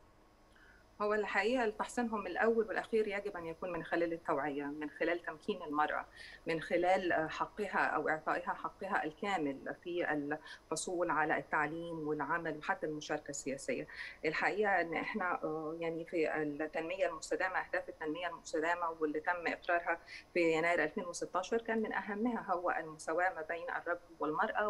هو الحقيقه تحسينهم الاول والاخير يجب ان يكون من خلال التوعيه، من خلال تمكين المراه، من خلال حقها او اعطائها حقها الكامل في الحصول على التعليم والعمل وحتى المشاركه السياسيه. الحقيقه ان احنا يعني في التنميه المستدامه اهداف التنميه المستدامه واللي تم اقرارها في يناير 2016 كان من اهمها هو المساواه ما بين الرجل والمراه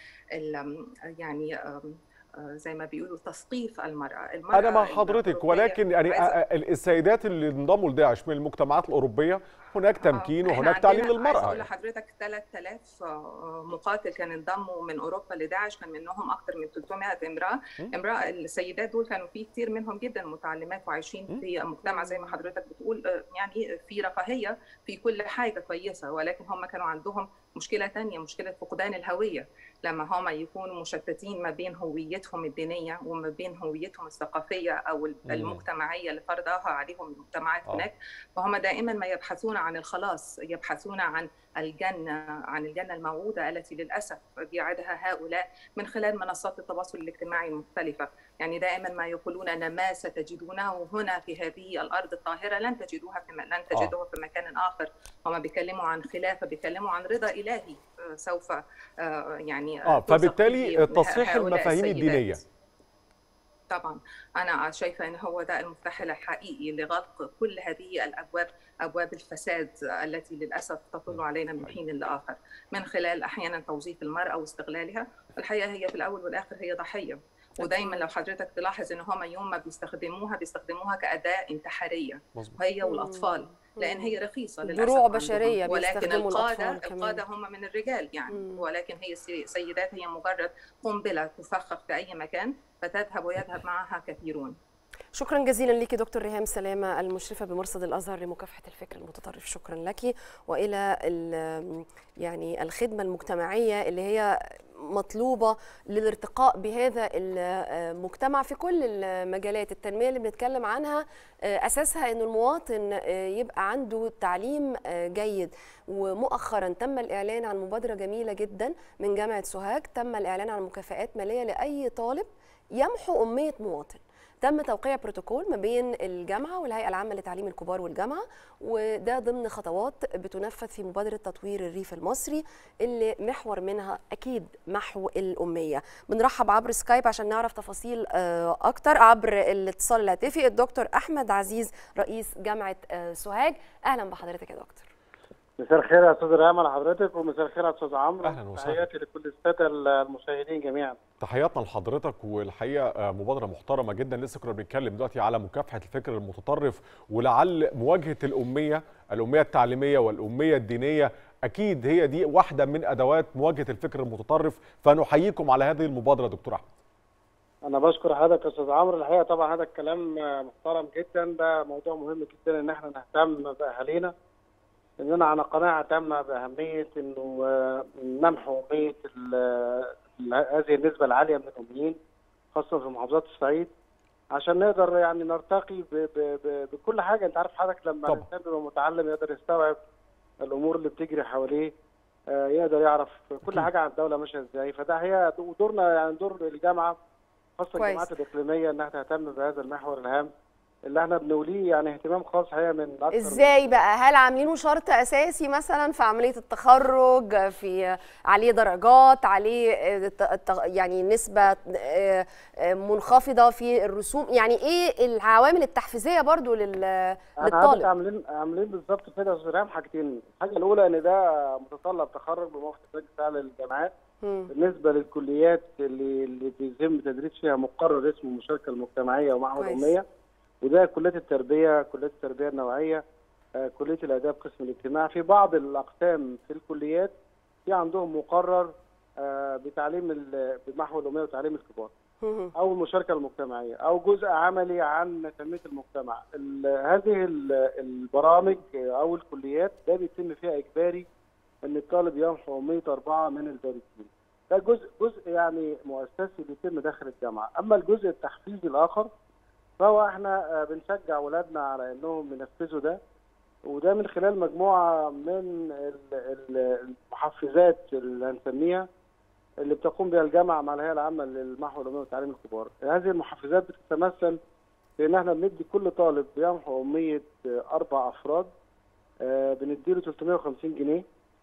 وال يعني زي ما بيقولوا تثقيف المرأة. المرأة أنا مع حضرتك ولكن يعني السيدات اللي انضموا لداعش من المجتمعات الأوروبية هناك تمكين وهناك تعليم للمرأة. أقول لحضرتك 3000 مقاتل كان انضموا من أوروبا لداعش كان منهم أكثر من 300 امرأة. امرأة السيدات دول كانوا في كثير منهم جدا متعلمات وعايشين في مجتمع زي ما حضرتك بتقول يعني في رفاهية في كل حاجة كويسة ولكن هم كانوا عندهم مشكلة تانية مشكلة فقدان الهوية لما هم يكونوا مشتتين ما بين هويتهم الدينية وما بين هويتهم الثقافية أو المجتمعية اللي فرضها عليهم المجتمعات هناك فهم دائما ما يبحثون عن الخلاص يبحثون عن الجنة عن الجنة الموعودة التي للأسف بيعدها هؤلاء من خلال منصات التواصل الاجتماعي المختلفة يعني دائما ما يقولون أن ما ستجدونه هنا في هذه الأرض الطاهرة لن تجدوها في لن تجدوها في مكان آخر هم بيتكلموا عن خلافة بيتكلموا عن رضا إلهي سوف يعني اه فبالتالي تصحيح المفاهيم الدينيه طبعا انا شايفه ان هو ده المفتاح الحقيقي لغلق كل هذه الابواب ابواب الفساد التي للاسف تطل علينا من حين لاخر من خلال احيانا توظيف المراه واستغلالها الحقيقه هي في الاول والاخر هي ضحيه ودايما لو حضرتك تلاحظ ان هم يوم ما بيستخدموها بيستخدموها كاداه انتحاريه هي والاطفال لان هي رخيصه للاسف دروع بشريه ولكن القاده القاده هم من الرجال يعني مم. ولكن هي سيدات هي مجرد قنبله تفخخ في اي مكان فتذهب ويذهب معها كثيرون شكرا جزيلا لك دكتور ريهام سلامه المشرفه بمرصد الازهر لمكافحه الفكر المتطرف شكرا لك والى يعني الخدمه المجتمعيه اللي هي مطلوبه للارتقاء بهذا المجتمع في كل المجالات التنميه اللي بنتكلم عنها اساسها ان المواطن يبقى عنده تعليم جيد ومؤخرا تم الاعلان عن مبادره جميله جدا من جامعه سوهاج تم الاعلان عن مكافآت ماليه لاي طالب يمحو اميه مواطن تم توقيع بروتوكول ما بين الجامعه والهيئه العامه لتعليم الكبار والجامعه وده ضمن خطوات بتنفذ في مبادره تطوير الريف المصري اللي محور منها اكيد محو الاميه بنرحب عبر سكايب عشان نعرف تفاصيل اكتر عبر الاتصال الهاتفي الدكتور احمد عزيز رئيس جامعه سوهاج اهلا بحضرتك يا دكتور مساء الخير يا استاذ ريهام على حضرتك ومساء الخير يا استاذ عمرو اهلا وسهلا تحياتي لكل الساده المشاهدين جميعا تحياتنا لحضرتك والحقيقه مبادره محترمه جدا لسه كنا بنتكلم دلوقتي على مكافحه الفكر المتطرف ولعل مواجهه الاميه الاميه التعليميه والاميه الدينيه اكيد هي دي واحده من ادوات مواجهه الفكر المتطرف فنحييكم على هذه المبادره دكتور احمد انا بشكر حضرتك يا استاذ عمرو الحقيقه طبعا هذا الكلام محترم جدا ده موضوع مهم جدا ان احنا نهتم باهالينا اننا على قناعه تامه باهميه انه نمحو اميه هذه النسبه العاليه من الاميين خاصه في محافظات الصعيد عشان نقدر يعني نرتقي ب ب ب بكل حاجه انت عارف حضرتك لما طبعا. الانسان بيبقى متعلم يقدر يستوعب الامور اللي بتجري حواليه آه، يقدر يعرف كل حاجه عن الدوله ماشيه ازاي فده هي ودورنا يعني دور الجامعه خاصه كويس. الجامعات الاقليميه انها تهتم بهذا المحور الهام اللي احنا بنوليه يعني اهتمام خاص هي من اكثر ازاي بقى هل عاملينه شرط اساسي مثلا في عمليه التخرج في عليه درجات عليه آه، ت- ت- يعني نسبه آه، آه، منخفضه في الرسوم يعني ايه العوامل التحفيزيه برضو لل- احنا عادة للطالب عاملين عاملين بالظبط كده يا استاذ ريهام حاجتين الحاجه الاولى ان ده متطلب تخرج بموافقه لجنه اعلى للجامعات مم. بالنسبه للكليات اللي اللي بيتم تدريس فيها مقرر اسمه المشاركه المجتمعيه ومعهد كويس. الاميه وده كليات التربيه كليات التربيه النوعيه آه، كليه الاداب قسم الاجتماع في بعض الاقسام في الكليات في عندهم مقرر آه، بتعليم ال- بمحو الاميه وتعليم الكبار او المشاركه المجتمعيه او جزء عملي عن تنميه المجتمع ال- هذه ال- البرامج او الكليات ده بيتم فيها اجباري ان الطالب يمحو 100 اربعه من الدارسين ده جزء جزء يعني مؤسسي بيتم داخل الجامعه اما الجزء التحفيزي الاخر فهو احنا آه، بنشجع اولادنا على انهم ينفذوا ده وده من خلال مجموعه من ال- ال- المحفزات اللي هنسميها اللي بتقوم بها الجامعه مع الهيئه العامه للمحو الاميه وتعليم الكبار. هذه المحفزات بتتمثل في ان احنا بندي كل طالب بيمحو اميه آه، اربع افراد آه، بنديله 350 جنيه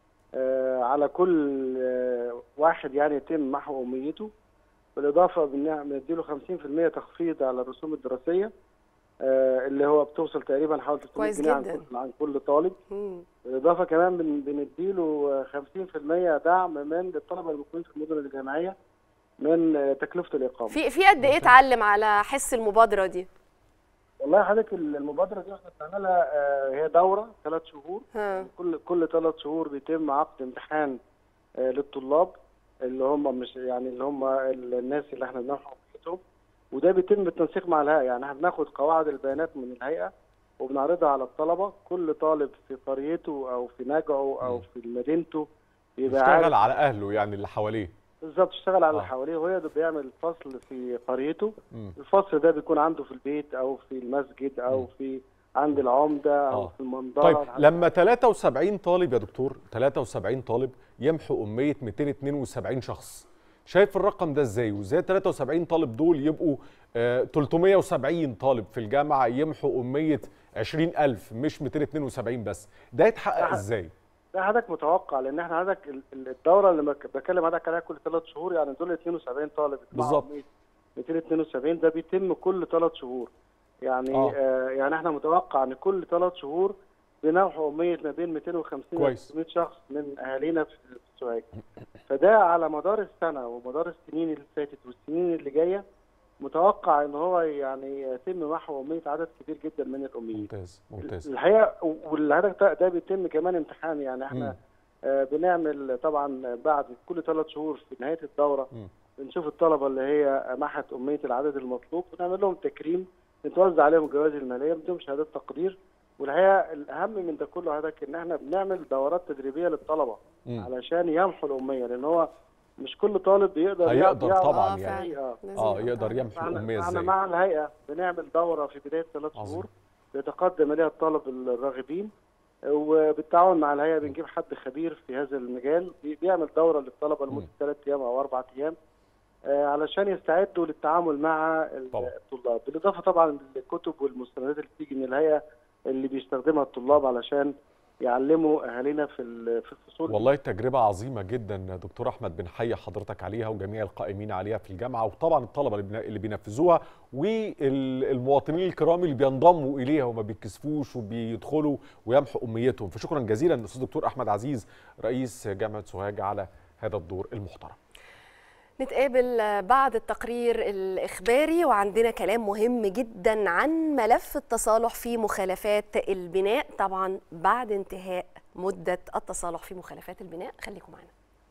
آه، على كل آه، واحد يعني يتم محو اميته بالاضافه بن- بنديله 50% تخفيض على الرسوم الدراسيه آه، اللي هو بتوصل تقريبا حوالي 300 كويس جنيه عن جدا. كل عن كل طالب مم. بالاضافه كمان بن- بنديله 50% دعم من الطلبه المقيمين في المدن الجامعيه من آه، تكلفه الاقامه. في في قد ايه اتعلم على حس المبادره دي والله حضرتك المبادره دي احنا بنعملها آه، هي دوره ثلاث شهور ها. كل كل ثلاث شهور بيتم عقد امتحان آه، للطلاب اللي هم مش يعني اللي هم ال- الناس اللي احنا بنمحو بيتهم وده بيتم بالتنسيق مع الهيئه يعني احنا بناخد قواعد البيانات من الهيئه وبنعرضها على الطلبه كل طالب في قريته او في نجعه او في مدينته يبقى عارف يشتغل على اهله يعني اللي حواليه بالظبط اشتغل على آه. اللي حواليه وهو ده بيعمل فصل في قريته مم. الفصل ده بيكون عنده في البيت او في المسجد او في عند العمده او آه. في المنظره طيب لما 73 طالب يا دكتور 73 طالب يمحوا أمية 272 شخص شايف الرقم ده ازاي وازاي 73 طالب دول يبقوا آه 370 طالب في الجامعة يمحوا أمية 20000 مش 272 بس ده يتحقق ده- ازاي ده حضرتك متوقع لان احنا حضرتك ال- ال- الدوره اللي بك- بكلم حضرتك عليها كل ثلاث شهور يعني دول 72 طالب بالظبط. 272 ده بيتم كل ثلاث شهور يعني آه. آه يعني احنا متوقع ان كل ثلاث شهور بنوحوا اميه ما بين 250 و كويس. 300 شخص من اهالينا في في سوهاج فده على مدار السنه ومدار السنين اللي فاتت والسنين اللي جايه متوقع ان هو يعني يتم محو اميه عدد كبير جدا من الاميين ممتاز ممتاز الحقيقه والهدف ده, ده بيتم كمان امتحان يعني احنا مم. آه بنعمل طبعا بعد كل ثلاث شهور في نهايه الدوره مم. بنشوف الطلبه اللي هي محت اميه العدد المطلوب ونعمل لهم تكريم نتوزع عليهم الجوائز الماليه بدون شهادات تقدير والحقيقه الاهم من ده كله هدف ان احنا بنعمل دورات تدريبيه للطلبه مم. علشان يمحوا الاميه لان هو مش كل طالب بيقدر هيقدر يعرف- طبعا آه، يعني آه. اه يقدر يمحي فاحنا الأمية فاحنا ازاي مع الهيئه بنعمل دوره في بدايه ثلاث عظيم. شهور بيتقدم اليها الطلب الراغبين وبالتعاون مع الهيئه بنجيب حد خبير في هذا المجال بي- بيعمل دوره للطلبه لمده ثلاث ايام او اربع ايام آه، علشان يستعدوا للتعامل مع ال- الطلاب بالاضافه طبعا للكتب والمستندات اللي بتيجي من الهيئه اللي بيستخدمها الطلاب علشان يعلموا اهالينا في ال- في الفصول والله تجربة عظيمة جدا دكتور أحمد بنحيي حضرتك عليها وجميع القائمين عليها في الجامعة وطبعا الطلبة اللي بنا- اللي بينفذوها والمواطنين الكرام اللي بينضموا إليها وما بيتكسفوش وبيدخلوا ويمحوا أميتهم فشكرا جزيلا الأستاذ دكتور أحمد عزيز رئيس جامعة سوهاج على هذا الدور المحترم نتقابل بعد التقرير الإخباري وعندنا كلام مهم جدا عن ملف التصالح في مخالفات البناء طبعا بعد انتهاء مدة التصالح في مخالفات البناء خليكم معنا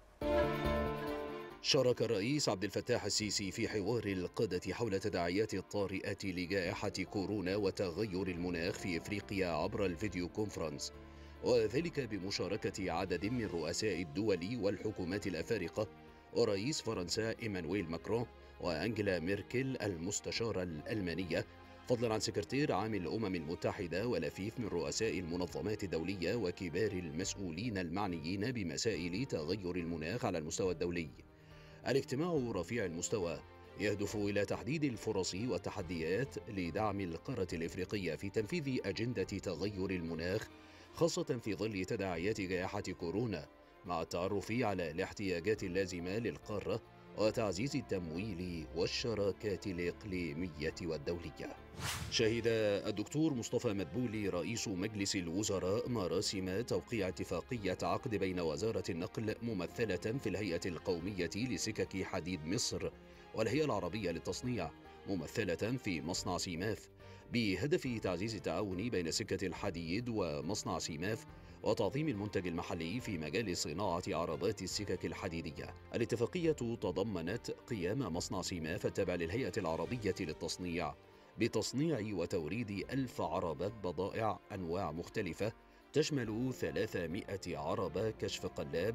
شارك الرئيس عبد الفتاح السيسي في حوار القادة حول تداعيات الطارئة لجائحة كورونا وتغير المناخ في افريقيا عبر الفيديو كونفرنس وذلك بمشاركة عدد من رؤساء الدول والحكومات الأفارقة ورئيس فرنسا إيمانويل ماكرون وأنجلا ميركل المستشارة الألمانية فضلا عن سكرتير عام الأمم المتحدة ولفيف من رؤساء المنظمات الدولية وكبار المسؤولين المعنيين بمسائل تغير المناخ على المستوى الدولي الاجتماع رفيع المستوى يهدف إلى تحديد الفرص والتحديات لدعم القارة الإفريقية في تنفيذ أجندة تغير المناخ خاصة في ظل تداعيات جائحة كورونا مع التعرف على الاحتياجات اللازمة للقارة وتعزيز التمويل والشراكات الإقليمية والدولية. شهد الدكتور مصطفى مدبولي رئيس مجلس الوزراء مراسم توقيع اتفاقية عقد بين وزارة النقل ممثلة في الهيئة القومية لسكك حديد مصر والهيئة العربية للتصنيع ممثلة في مصنع سيماف بهدف تعزيز التعاون بين سكة الحديد ومصنع سيماف وتعظيم المنتج المحلي في مجال صناعة عربات السكك الحديدية. الاتفاقية تضمنت قيام مصنع سيماف التابع للهيئة العربية للتصنيع بتصنيع وتوريد ألف عربة بضائع أنواع مختلفة تشمل 300 عربة كشف قلاب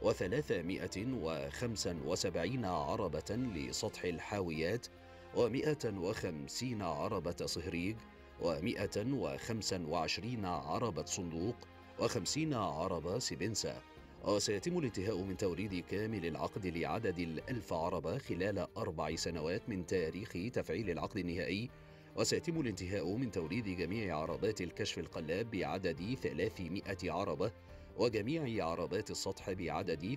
و375 عربة لسطح الحاويات و150 عربة صهريج و125 عربة صندوق و50 عربة سبنسة وسيتم الانتهاء من توريد كامل العقد لعدد الألف عربة خلال أربع سنوات من تاريخ تفعيل العقد النهائي وسيتم الانتهاء من توريد جميع عربات الكشف القلاب بعدد 300 عربة وجميع عربات السطح بعدد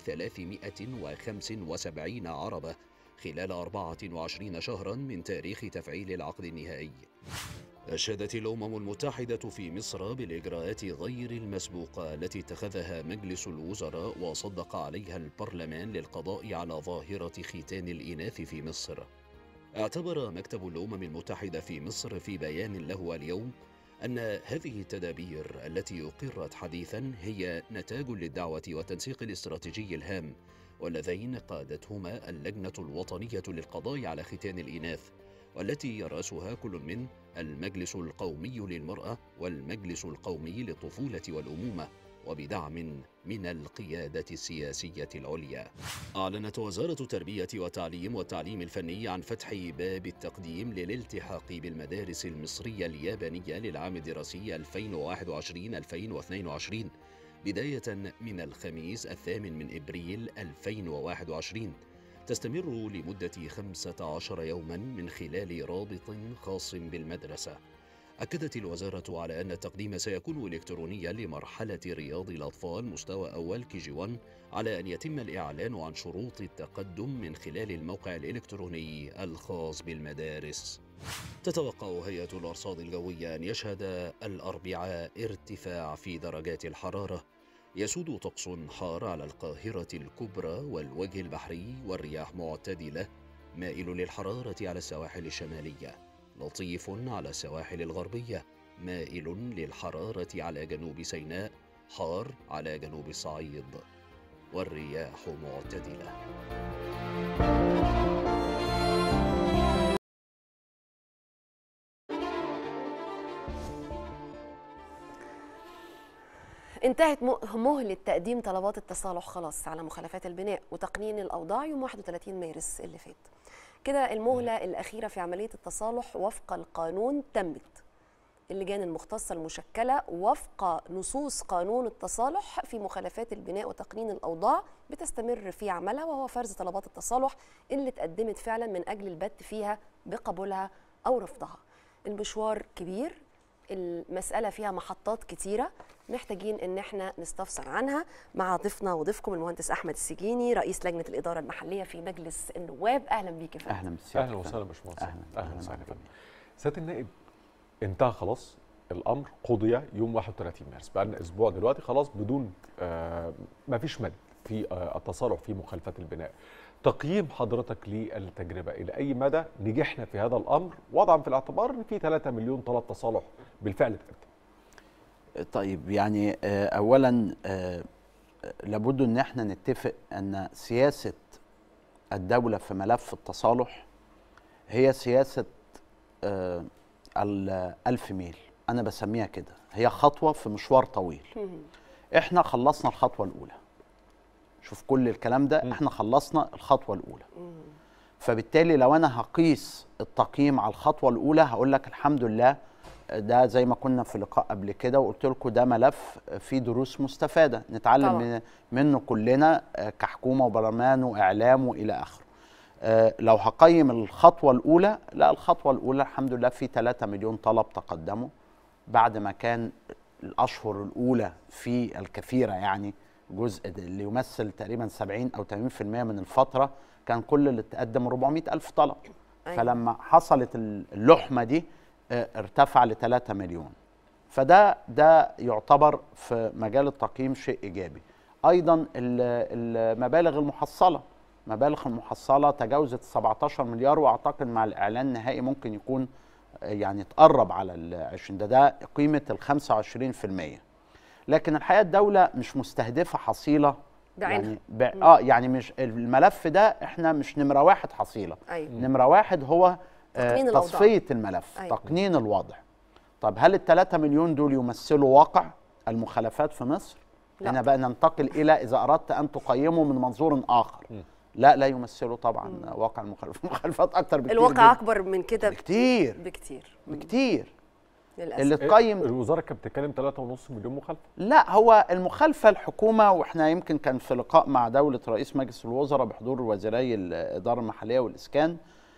375 عربة خلال 24 شهرا من تاريخ تفعيل العقد النهائي أشادت الأمم المتحدة في مصر بالإجراءات غير المسبوقة التي اتخذها مجلس الوزراء وصدق عليها البرلمان للقضاء على ظاهرة ختان الإناث في مصر. اعتبر مكتب الأمم المتحدة في مصر في بيان له اليوم أن هذه التدابير التي أقرت حديثا هي نتاج للدعوة والتنسيق الاستراتيجي الهام واللذين قادتهما اللجنة الوطنية للقضاء على ختان الإناث والتي يرأسها كل من المجلس القومي للمرأة والمجلس القومي للطفولة والأمومة وبدعم من القيادة السياسية العليا. أعلنت وزارة التربية والتعليم والتعليم الفني عن فتح باب التقديم للالتحاق بالمدارس المصرية اليابانية للعام الدراسي 2021-2022 بداية من الخميس الثامن من إبريل 2021 تستمر لمدة 15 يوما من خلال رابط خاص بالمدرسة أكدت الوزارة على أن التقديم سيكون إلكترونيا لمرحلة رياض الأطفال مستوى أول كي جي 1 على أن يتم الإعلان عن شروط التقدم من خلال الموقع الإلكتروني الخاص بالمدارس تتوقع هيئة الأرصاد الجوية أن يشهد الأربعاء ارتفاع في درجات الحرارة يسود طقس حار على القاهرة الكبرى والوجه البحري والرياح معتدلة مائل للحرارة على السواحل الشمالية لطيف على السواحل الغربية مائل للحرارة على جنوب سيناء حار على جنوب الصعيد والرياح معتدله انتهت مهلة تقديم طلبات التصالح خلاص على مخالفات البناء وتقنين الأوضاع يوم 31 مارس اللي فات كده المهلة الأخيرة في عملية التصالح وفق القانون تمت اللجان المختصة المشكلة وفق نصوص قانون التصالح في مخالفات البناء وتقنين الأوضاع بتستمر في عملها وهو فرز طلبات التصالح اللي اتقدمت فعلا من أجل البت فيها بقبولها أو رفضها المشوار كبير المسألة فيها محطات كتيرة محتاجين ان احنا نستفسر عنها مع ضيفنا وضيفكم المهندس احمد السجيني رئيس لجنه الاداره المحليه في مجلس النواب اهلا بيك يا فندم اهلا اهلا وسهلا يا باشمهندس اهلا اهلا وسهلا يا فندم سياده النائب انتهى خلاص الامر قضي يوم 31 مارس بقى لنا اسبوع دلوقتي خلاص بدون آه ما فيش مد في آه التصالح في مخالفات البناء تقييم حضرتك للتجربه الى اي مدى نجحنا في هذا الامر وضعا في الاعتبار ان في 3 مليون طلب تصالح بالفعل اتقدم طيب يعني اولا لابد ان احنا نتفق ان سياسه الدوله في ملف التصالح هي سياسه الألف ميل انا بسميها كده هي خطوه في مشوار طويل احنا خلصنا الخطوه الاولى شوف كل الكلام ده احنا خلصنا الخطوه الاولى فبالتالي لو انا هقيس التقييم على الخطوه الاولى هقول لك الحمد لله ده زي ما كنا في لقاء قبل كده وقلت لكم ده ملف فيه دروس مستفاده نتعلم طبعاً. من منه كلنا آه، كحكومه وبرلمان واعلام والى اخره آه، لو هقيم الخطوه الاولى لا الخطوه الاولى الحمد لله في 3 مليون طلب تقدموا بعد ما كان الاشهر الاولى في الكثيره يعني جزء د- اللي يمثل تقريبا 70 او 80% من الفتره كان كل اللي تقدم 400 الف طلب أيوة. فلما حصلت اللحمه دي آه، ارتفع ل 3 مليون فده ده يعتبر في مجال التقييم شيء ايجابي ايضا ال- المبالغ المحصله مبالغ المحصله تجاوزت 17 مليار واعتقد مع الاعلان النهائي ممكن يكون آه، يعني تقرب على ال 20 ده ده قيمه ال 25% لكن الحقيقه الدوله مش مستهدفه حصيله بعينها. يعني ب... اه يعني مش الملف ده احنا مش نمره واحد حصيله أيوة. نمره واحد هو آه، تقنين الأوضاع. تصفيه الملف أيوة. تقنين الوضع طب هل الثلاثة مليون دول يمثلوا واقع المخالفات في مصر؟ لا. هنا بقى ننتقل إلى إذا أردت أن تقيمه من منظور آخر لا لا يمثلوا طبعا واقع المخالفات المخالفات أكتر بكتير الواقع جداً. اكبر من كده بكتير بكتير بكتير للاسف اللي تقيم الوزاره كانت بتتكلم 3.5 مليون مخالفه لا هو المخالفة الحكومة واحنا يمكن كان في لقاء مع دولة رئيس مجلس الوزراء بحضور وزيري الإدارة المحلية والإسكان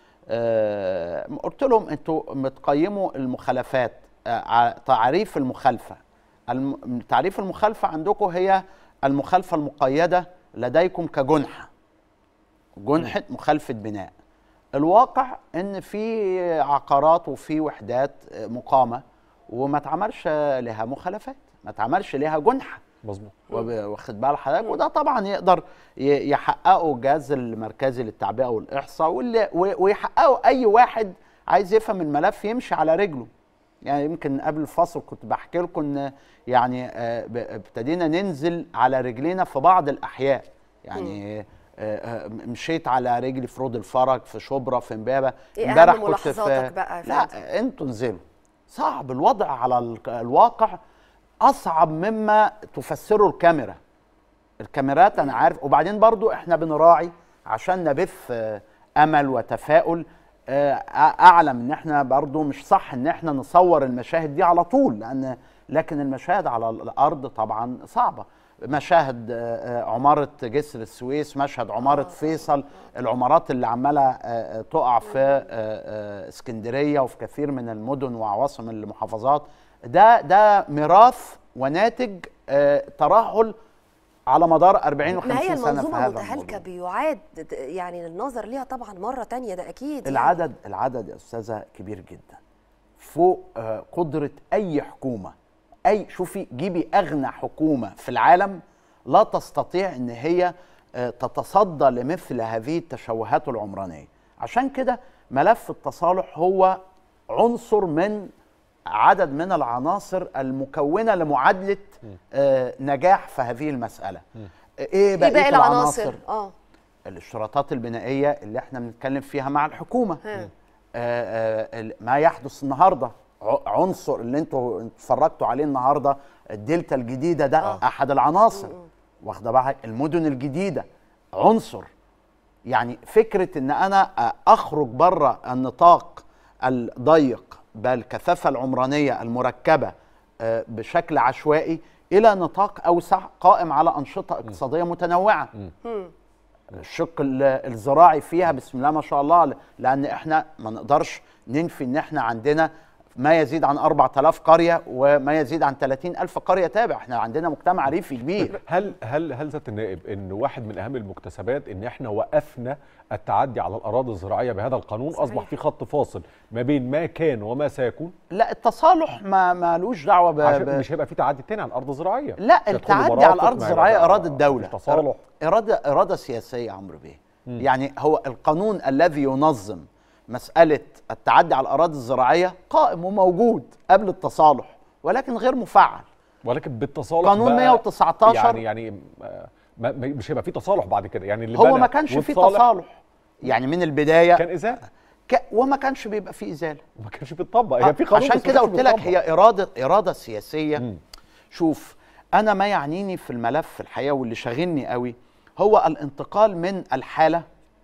آه قلت لهم انتوا متقيموا المخالفات آه ع- تعريف المخالفة الم- تعريف المخالفة عندكم هي المخالفة المقيدة لديكم كجنحة جنحة مخالفة بناء الواقع ان في عقارات وفي وحدات مقامة وما اتعملش لها مخالفات ما اتعملش لها جنحة مظبوط وب- واخد بال حضرتك وده طبعا يقدر ي- يحققه الجهاز المركزي للتعبئه والاحصاء واللي و- ويحققه اي واحد عايز يفهم الملف يمشي على رجله يعني يمكن قبل الفصل كنت بحكي لكم ان يعني آه، ب- ابتدينا ننزل على رجلينا في بعض الاحياء يعني آه، آه، مشيت على رجلي في رود الفرج في شبرا في امبابه إيه امبارح أهم كنت في ملاحظاتك بقى يا فندم؟ لا انتوا انزلوا صعب الوضع على ال- الواقع اصعب مما تفسره الكاميرا الكاميرات انا عارف وبعدين برضو احنا بنراعي عشان نبث آه، امل وتفاؤل آه، أ- اعلم ان احنا برضو مش صح ان احنا نصور المشاهد دي على طول لان لكن المشاهد على الارض طبعا صعبه مشاهد آه، آه، عماره جسر السويس مشهد عماره فيصل العمارات اللي عماله آه، آه، تقع في آه، آه، اسكندريه وفي كثير من المدن وعواصم المحافظات ده ده ميراث وناتج آه، ترهل على مدار 40 و50 ما هي سنه في المنظومه هذا متهالكه بيعاد يعني النظر ليها طبعا مره تانية ده اكيد العدد العدد يا استاذه كبير جدا فوق آه، قدره اي حكومه اي شوفي جيبي اغنى حكومه في العالم لا تستطيع ان هي آه، تتصدى لمثل هذه التشوهات العمرانيه عشان كده ملف التصالح هو عنصر من عدد من العناصر المكونه لمعادله آه، نجاح في هذه المساله ايه ايه بقيه باقي العناصر العناصر اه الاشتراطات البنائيه اللي احنا بنتكلم فيها مع الحكومه ها. آه، آه، ال- ما يحدث النهارده ع- عنصر اللي انتوا اتفرجتوا عليه النهارده الدلتا الجديده ده آه. احد العناصر واخده بالك المدن الجديده عنصر يعني فكره ان انا آه، اخرج بره النطاق الضيق بالكثافه العمرانيه المركبه آه، بشكل عشوائي الى نطاق اوسع قائم على انشطه اقتصاديه متنوعه مم. الشق ال- الزراعي فيها بسم الله ما شاء الله لان احنا ما نقدرش ننفي ان احنا عندنا ما يزيد عن 4000 قريه وما يزيد عن 30000 قريه تابع احنا عندنا مجتمع ريفي كبير هل هل هل ذات النائب ان واحد من اهم المكتسبات ان احنا وقفنا التعدي على الاراضي الزراعيه بهذا القانون صحيح. اصبح في خط فاصل ما بين ما كان وما سيكون لا التصالح ما مالوش دعوه ب... عشان ب... مش هيبقى في تعدي تاني على الارض الزراعيه لا تدخل التعدي مرافق، على الارض ما الزراعيه يبقى اراده الدوله تصالح اراده اراده سياسيه يا عمرو بيه يعني هو القانون الذي ينظم مساله التعدي على الاراضي الزراعيه قائم وموجود قبل التصالح ولكن غير مفعل ولكن بالتصالح قانون بقى 119 يعني يعني آه، ما ما- مش هيبقى في تصالح بعد كده يعني اللي هو بنى ما كانش فيه واتصالح تصالح يعني من البدايه كان ازاله ك... وما كانش بيبقى فيه ازاله ما كانش بيتطبق هي في قانون عشان بس ما كده كانش قلت لك بيتطبق. هي اراده اراده سياسيه شوف انا ما يعنيني في الملف الحقيقه واللي شاغلني قوي هو الانتقال من الحاله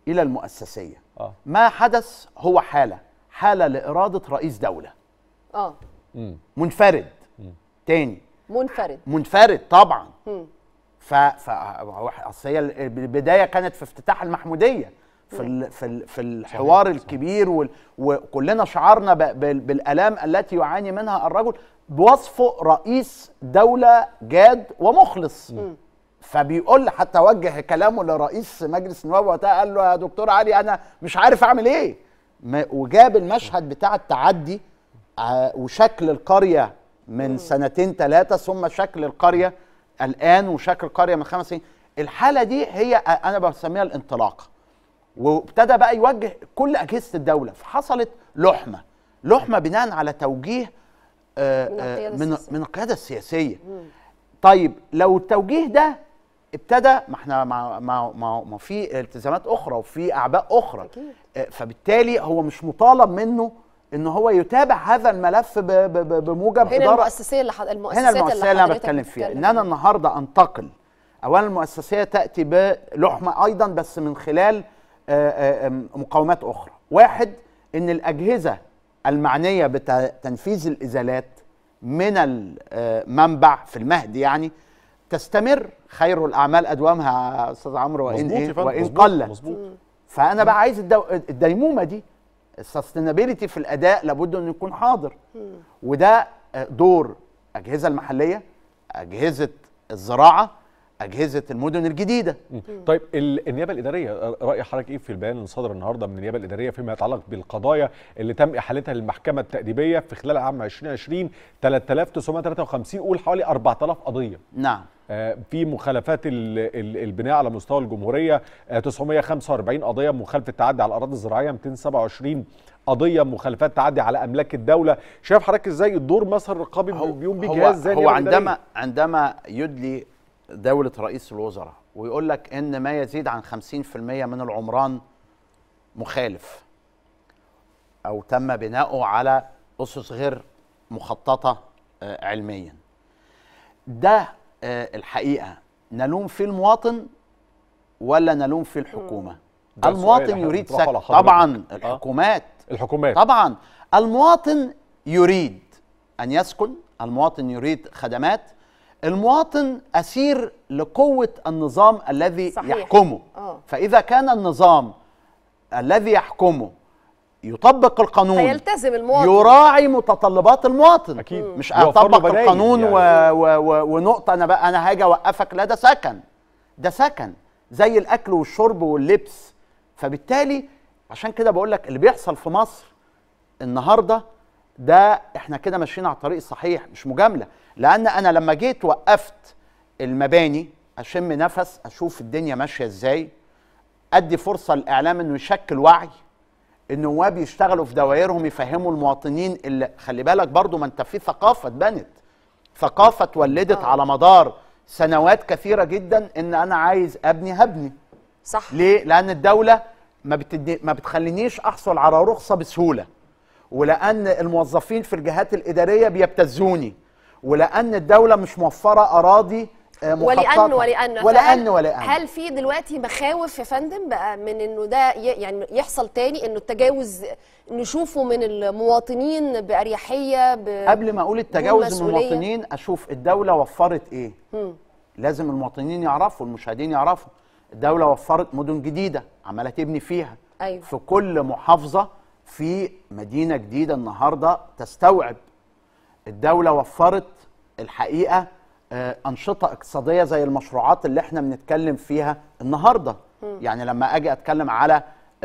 الى المؤسسيه آه. ما حدث هو حاله حاله لاراده رئيس دوله اه منفرد تاني منفرد منفرد طبعا مم. ف ف اصل هي البدايه كانت في افتتاح المحموديه في ال... في ال... في الحوار صحيح. الكبير وال... وكلنا شعرنا ب... بال... بالالام التي يعاني منها الرجل بوصفه رئيس دوله جاد ومخلص م. فبيقول حتى وجه كلامه لرئيس مجلس النواب وقتها قال له يا دكتور علي انا مش عارف اعمل ايه وجاب المشهد بتاع التعدي وشكل القريه من سنتين ثلاثه ثم شكل القريه الان وشكل القريه من خمس سنين الحاله دي هي انا بسميها الانطلاقه وابتدى بقى يوجه كل اجهزه الدوله فحصلت لحمه لحمه بناء على توجيه آآ من من القياده السياسيه طيب لو التوجيه ده ابتدى ما احنا ما ما ما, ما في التزامات اخرى وفي اعباء اخرى أكيد. فبالتالي هو مش مطالب منه ان هو يتابع هذا الملف بموجب هنا اداره المؤسسيه اللي حد... المؤسسات هنا المؤسسيه اللي انا بتكلم فيها ان انا النهارده انتقل اولا المؤسسيه تاتي بلحمه ايضا بس من خلال مقاومات اخرى واحد ان الاجهزه المعنيه بتنفيذ الازالات من المنبع في المهد يعني تستمر خير الاعمال ادومها استاذ عمرو وان ايه وان قل فانا بقى عايز الدو... الديمومه دي السستينابيلتي في الاداء لابد انه يكون حاضر وده دور اجهزه المحليه اجهزه الزراعه اجهزه المدن الجديده طيب النيابه الاداريه راي حضرتك ايه في البيان اللي صدر النهارده من النيابه الاداريه فيما يتعلق بالقضايا اللي تم احالتها للمحكمه التاديبيه في خلال عام 2020 3953 قول حوالي 4000 قضيه نعم في مخالفات البناء على مستوى الجمهوريه 945 قضيه مخالفه تعدي على الاراضي الزراعيه 227 قضيه مخالفات تعدي على املاك الدوله شايف حضرتك ازاي الدور مثلا الرقابي بيقوم بيه جهاز زي هو عندما عندما يدلي دوله رئيس الوزراء ويقول لك ان ما يزيد عن 50% من العمران مخالف او تم بناؤه على اسس غير مخططه علميا ده الحقيقه نلوم في المواطن ولا نلوم في الحكومه المواطن يريد سكن طبعا الحكومات الحكومات طبعا المواطن يريد ان يسكن المواطن يريد خدمات المواطن اسير لقوه النظام الذي صحيح. يحكمه أوه. فاذا كان النظام الذي يحكمه يطبق القانون هيلتزم المواطن يراعي متطلبات المواطن اكيد مش اطبق القانون يعني. و... و... و... ونقطه انا بقى انا هاجي اوقفك لا ده سكن ده سكن زي الاكل والشرب واللبس فبالتالي عشان كده بقول لك اللي بيحصل في مصر النهارده ده احنا كده ماشيين على الطريق الصحيح مش مجامله لان انا لما جيت وقفت المباني اشم نفس اشوف الدنيا ماشيه ازاي ادي فرصه للاعلام انه يشكل وعي النواب يشتغلوا في دوائرهم يفهموا المواطنين اللي خلي بالك برضو ما انت في ثقافه اتبنت ثقافه اتولدت آه. على مدار سنوات كثيره جدا ان انا عايز ابني هبني صح ليه لان الدوله ما بتدي ما بتخلينيش احصل على رخصه بسهوله ولان الموظفين في الجهات الاداريه بيبتزوني ولان الدوله مش موفره اراضي ولان ولان ولان ولان هل في دلوقتي مخاوف يا فندم بقى من انه ده يعني يحصل تاني انه التجاوز نشوفه من المواطنين باريحيه ب... قبل ما اقول التجاوز من المواطنين اشوف الدوله وفرت ايه م. لازم المواطنين يعرفوا المشاهدين يعرفوا الدوله وفرت مدن جديده عماله تبني فيها أيوة. في كل محافظه في مدينه جديده النهارده تستوعب الدوله وفرت الحقيقه انشطه اقتصاديه زي المشروعات اللي احنا بنتكلم فيها النهارده م. يعني لما اجي اتكلم على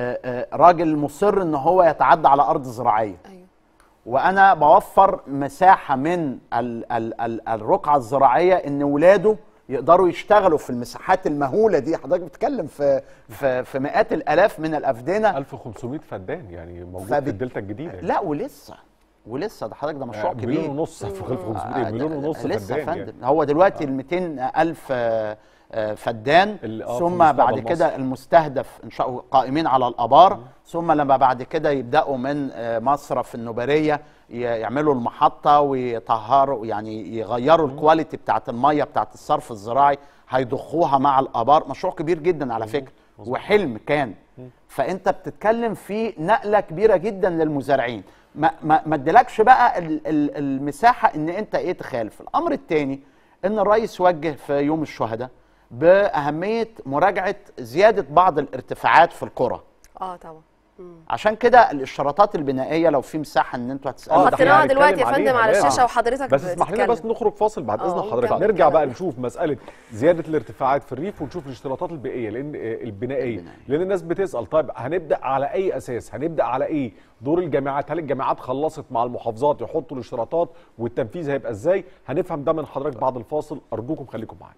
راجل مصر ان هو يتعدى على ارض زراعيه أيوة. وانا بوفر مساحه من ال ال ال الرقعه الزراعيه ان ولاده يقدروا يشتغلوا في المساحات المهوله دي حضرتك بتتكلم في في في مئات الالاف من الافدنه 1500 فدان يعني موجود فب... في الدلتا الجديده يعني. لا ولسه ولسه ده حضرتك ده مشروع كبير مليون ونص في 1500 مليون ونص لسه فدان يعني. هو دلوقتي ال 200000 فدان ثم بعد كده المستهدف ان شاء الله قائمين على الابار ثم لما بعد كده يبداوا من مصرف النوبريه يعملوا المحطه ويطهروا يعني يغيروا الكواليتي بتاعت الميه بتاعت الصرف الزراعي هيضخوها مع الابار مشروع كبير جدا على فكره وحلم كان فانت بتتكلم في نقله كبيره جدا للمزارعين ما ما ما ادلكش بقى ال- ال- المساحه ان انت ايه تخالف الامر الثاني ان الرئيس وجه في يوم الشهداء باهميه مراجعه زياده بعض الارتفاعات في القرى اه طبعا عشان كده الاشتراطات البنائيه لو في مساحه ان انتوا هتسالوا ده حطيناها هنتكلم دلوقتي يا عليها فندم على لازم. الشاشه وحضرتك بس اسمح لنا بتتكلم. بس نخرج فاصل بعد آه، اذن حضرتك ونكمل نرجع بقى كلامنا. نشوف مساله زياده الارتفاعات في الريف ونشوف الاشتراطات البيئيه لان آه، البنائيه لان الناس بتسال طيب هنبدا على اي اساس هنبدا على ايه دور الجامعات هل الجامعات خلصت مع المحافظات يحطوا الاشتراطات والتنفيذ هيبقى ازاي هنفهم ده من حضرتك بعد الفاصل ارجوكم خليكم معانا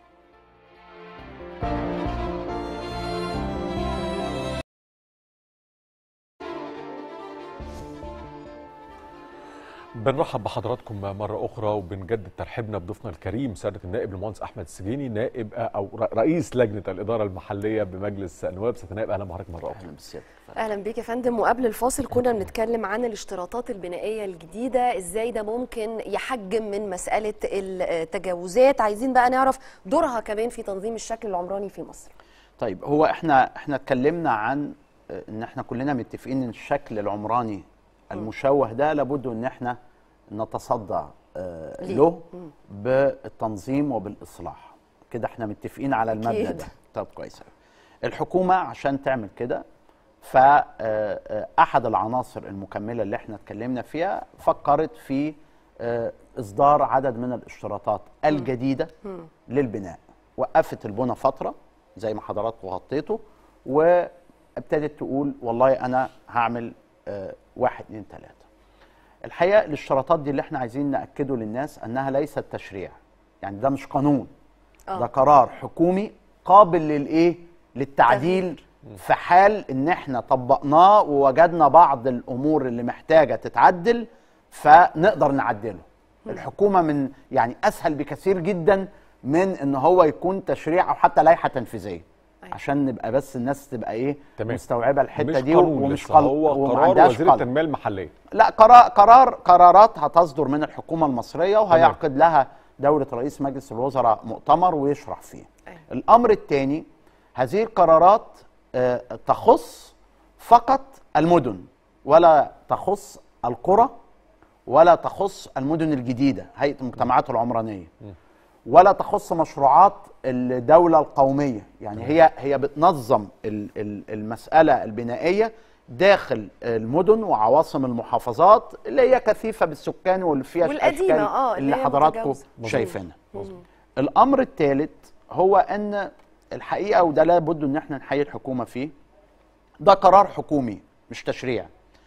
بنرحب بحضراتكم مرة أخرى وبنجدد ترحيبنا بضيفنا الكريم سيادة النائب المهندس أحمد السجيني نائب أو رئيس لجنة الإدارة المحلية بمجلس النواب سيادة النائب أهلا بحضرتك مرة أخرى اهلا بيك يا فندم وقبل الفاصل كنا بنتكلم عن الاشتراطات البنائيه الجديده ازاي ده ممكن يحجم من مساله التجاوزات عايزين بقى نعرف دورها كمان في تنظيم الشكل العمراني في مصر طيب هو احنا احنا اتكلمنا عن آه، ان احنا كلنا متفقين ان الشكل العمراني المشوه ده لابد ان احنا نتصدى آه، ليه؟ له مم. بالتنظيم وبالاصلاح كده احنا متفقين على المبدا أكيد. ده طب كويس أوي. الحكومه عشان تعمل كده فاحد العناصر المكمله اللي احنا اتكلمنا فيها فكرت في آه، اصدار عدد من الاشتراطات الجديده للبناء وقفت البنى فتره زي ما حضراتكم غطيتوا وابتدت تقول والله انا هعمل آه، واحد اتنين تلاته الحقيقه الاشتراطات دي اللي احنا عايزين ناكده للناس انها ليست تشريع يعني ده مش قانون آه. ده قرار حكومي قابل للايه للتعديل في حال ان احنا طبقناه ووجدنا بعض الامور اللي محتاجه تتعدل فنقدر نعدله الحكومه من يعني اسهل بكثير جدا من ان هو يكون تشريع او حتى لائحه تنفيذيه عشان نبقى بس الناس تبقى ايه تمام. مستوعبه الحته مش دي قانون ومش لسه، قل- هو وما قرار عندهاش وزير قلب. التنمية المحلية لا قرار قرار قرارات هتصدر من الحكومه المصريه وهيعقد لها دوله رئيس مجلس الوزراء مؤتمر ويشرح فيه. الامر الثاني هذه القرارات آه، تخص فقط المدن ولا تخص القرى ولا تخص المدن الجديده هيئه المجتمعات العمرانيه ولا تخص مشروعات الدوله القوميه يعني هي هي بتنظم ال- ال- المساله البنائيه داخل المدن وعواصم المحافظات اللي هي كثيفه بالسكان واللي فيها والقديمة، الاشكال آه، اللي اللي هي حضراتكم متجاوزة. شايفينها مظبوط. الامر الثالث هو ان الحقيقه وده لابد ان احنا نحيي الحكومه فيه ده قرار حكومي مش تشريع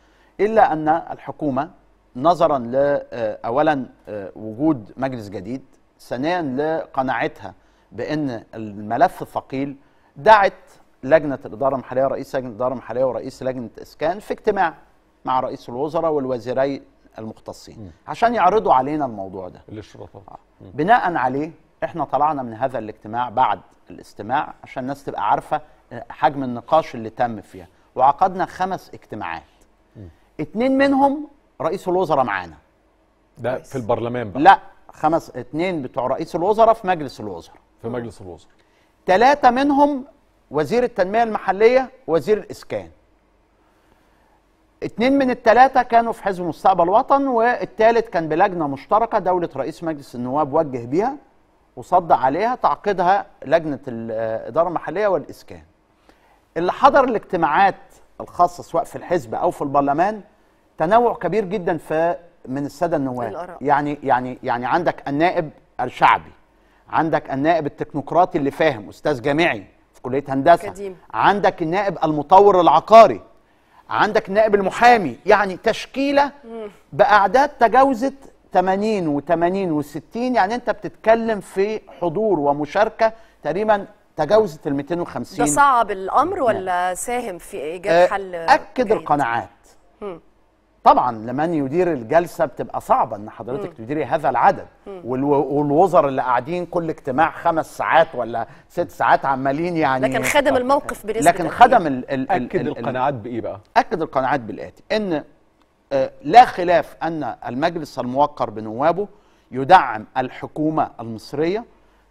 الا ان الحكومه نظرا ل آه، اولا آه، وجود مجلس جديد ثانيا لقناعتها بان الملف ثقيل دعت لجنه الاداره المحليه رئيس لجنه الاداره المحليه ورئيس لجنه اسكان في اجتماع مع رئيس الوزراء والوزيرين المختصين عشان يعرضوا علينا الموضوع ده الاشتراطات بناء عليه احنا طلعنا من هذا الاجتماع بعد الاستماع عشان الناس تبقى عارفه حجم النقاش اللي تم فيها وعقدنا خمس اجتماعات اتنين منهم رئيس الوزراء معانا ده في البرلمان بقى لا خمس اتنين بتوع رئيس الوزراء في مجلس الوزراء في مجلس الوزراء ثلاثة منهم وزير التنمية المحلية وزير الإسكان اتنين من الثلاثة كانوا في حزب مستقبل وطن والثالث كان بلجنة مشتركة دولة رئيس مجلس النواب وجه بيها وصدى عليها تعقيدها لجنة الإدارة المحلية والإسكان اللي حضر الاجتماعات الخاصة سواء في الحزب أو في البرلمان تنوع كبير جدا في من السادة النواب الآراء. يعني يعني يعني عندك النائب الشعبي عندك النائب التكنوقراطي اللي فاهم استاذ جامعي في كليه هندسه أكاديمي. عندك النائب المطور العقاري عندك النائب المحامي يعني تشكيله باعداد تجاوزت 80 و80 و60 يعني انت بتتكلم في حضور ومشاركه تقريبا تجاوزت ال 250 ده صعب الامر ولا ساهم في ايجاد آه، حل اكد جيد؟ القناعات مم. طبعا لمن يدير الجلسه بتبقى صعبه ان حضرتك مم. تديري هذا العدد مم. والو- والوزراء اللي قاعدين كل اجتماع خمس ساعات ولا ست ساعات عمالين يعني لكن خدم الموقف بنسبه لكن خدم ال ال اكد ال- ال- القناعات بايه بقى اكد القناعات بالاتي ان آه، لا خلاف ان المجلس الموقر بنوابه يدعم الحكومه المصريه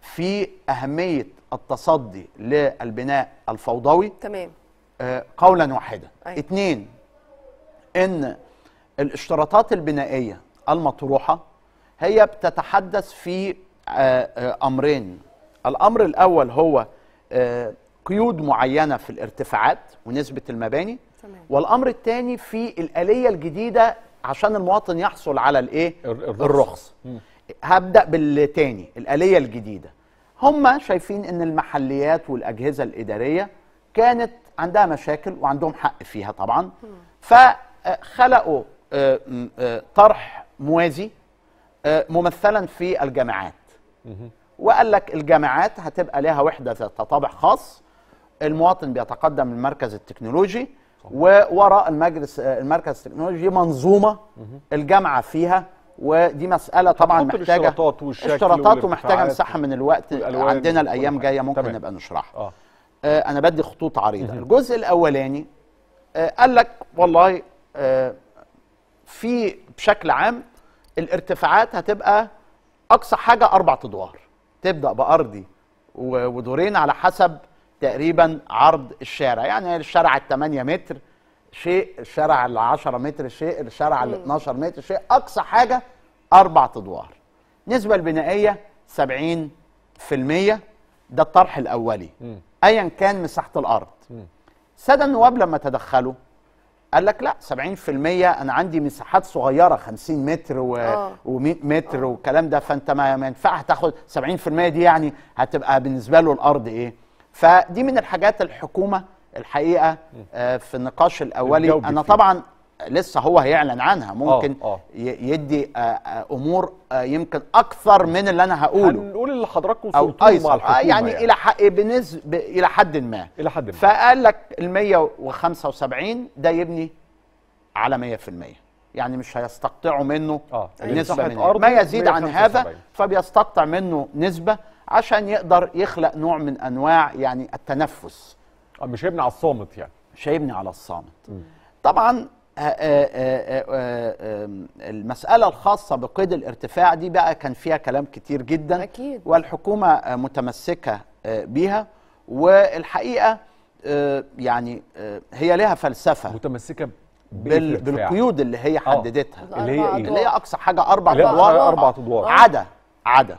في اهميه التصدي للبناء الفوضوي تمام آه، قولا واحدا أيوة. اثنين ان الاشتراطات البنائيه المطروحه هي بتتحدث في آه، آه، امرين الامر الاول هو آه، قيود معينه في الارتفاعات ونسبه المباني تمام. والامر الثاني في الاليه الجديده عشان المواطن يحصل على الايه الرخص مم. هبدا بالتاني الاليه الجديده هم شايفين ان المحليات والاجهزه الاداريه كانت عندها مشاكل وعندهم حق فيها طبعا فخلقوا آه، م- آه، طرح موازي آه، ممثلا في الجامعات وقال لك الجامعات هتبقى لها وحده ذات طابع خاص المواطن بيتقدم للمركز التكنولوجي ووراء المجلس آه، المركز التكنولوجي منظومه الجامعه فيها ودي مساله طبعا هنحط محتاجه الاشتراطات والشكل اشتراطات ومحتاجه والارتفاعات مساحه من الوقت والألوان عندنا وكل الايام حاجة. جايه ممكن تمام. نبقى نشرحها اه آه انا بدي خطوط عريضه الجزء الاولاني آه قال لك والله آه في بشكل عام الارتفاعات هتبقى اقصى حاجه اربع ادوار تبدا بارضي و- ودورين على حسب تقريبا عرض الشارع يعني الشارع ال 8 متر شيء الشارع ال 10 متر شيء الشارع ال 12 متر شيء اقصى حاجه اربع ادوار النسبه البنائيه 70% ده الطرح الاولي ايا كان مساحه الارض الساده النواب لما تدخلوا قال لك لا 70% انا عندي مساحات صغيره 50 متر و... آه. و100 متر والكلام ده فانت ما ما ينفع تاخد 70% دي يعني هتبقى بالنسبه له الارض ايه فدي من الحاجات الحكومه الحقيقه آه في النقاش الاولي الجودة انا فيه. طبعا لسه هو هيعلن عنها ممكن آه. ي- يدي آه آه امور آه يمكن اكثر من اللي انا هقوله هنقول اللي حضراتكم او وصلتوا له ايسر مع آه الحكومه يعني, يعني الى حق بنسبه الى حد ما الى حد ما فقال لك ال 175 ده يبني على 100% يعني مش هيستقطعوا منه اه نسبه مساحة من أرضه ما يزيد عن 175. هذا فبيستقطع منه نسبه عشان يقدر يخلق نوع من انواع يعني التنفس آه، مش هيبني على الصامت يعني مش هيبني على الصامت طبعا آه، آه، آه، آه، آه، المسألة الخاصة بقيد الارتفاع دي بقى كان فيها كلام كتير جدا أكيد. والحكومة آه، متمسكة آه، بيها والحقيقة آه، يعني آه، هي لها فلسفة متمسكة بال بالارتفاع. بالقيود اللي هي حددتها اللي هي ايه؟ اللي هي أقصى حاجة أربع اللي هي أقصى أدوار حاجة أربع أدوار. عدا عدا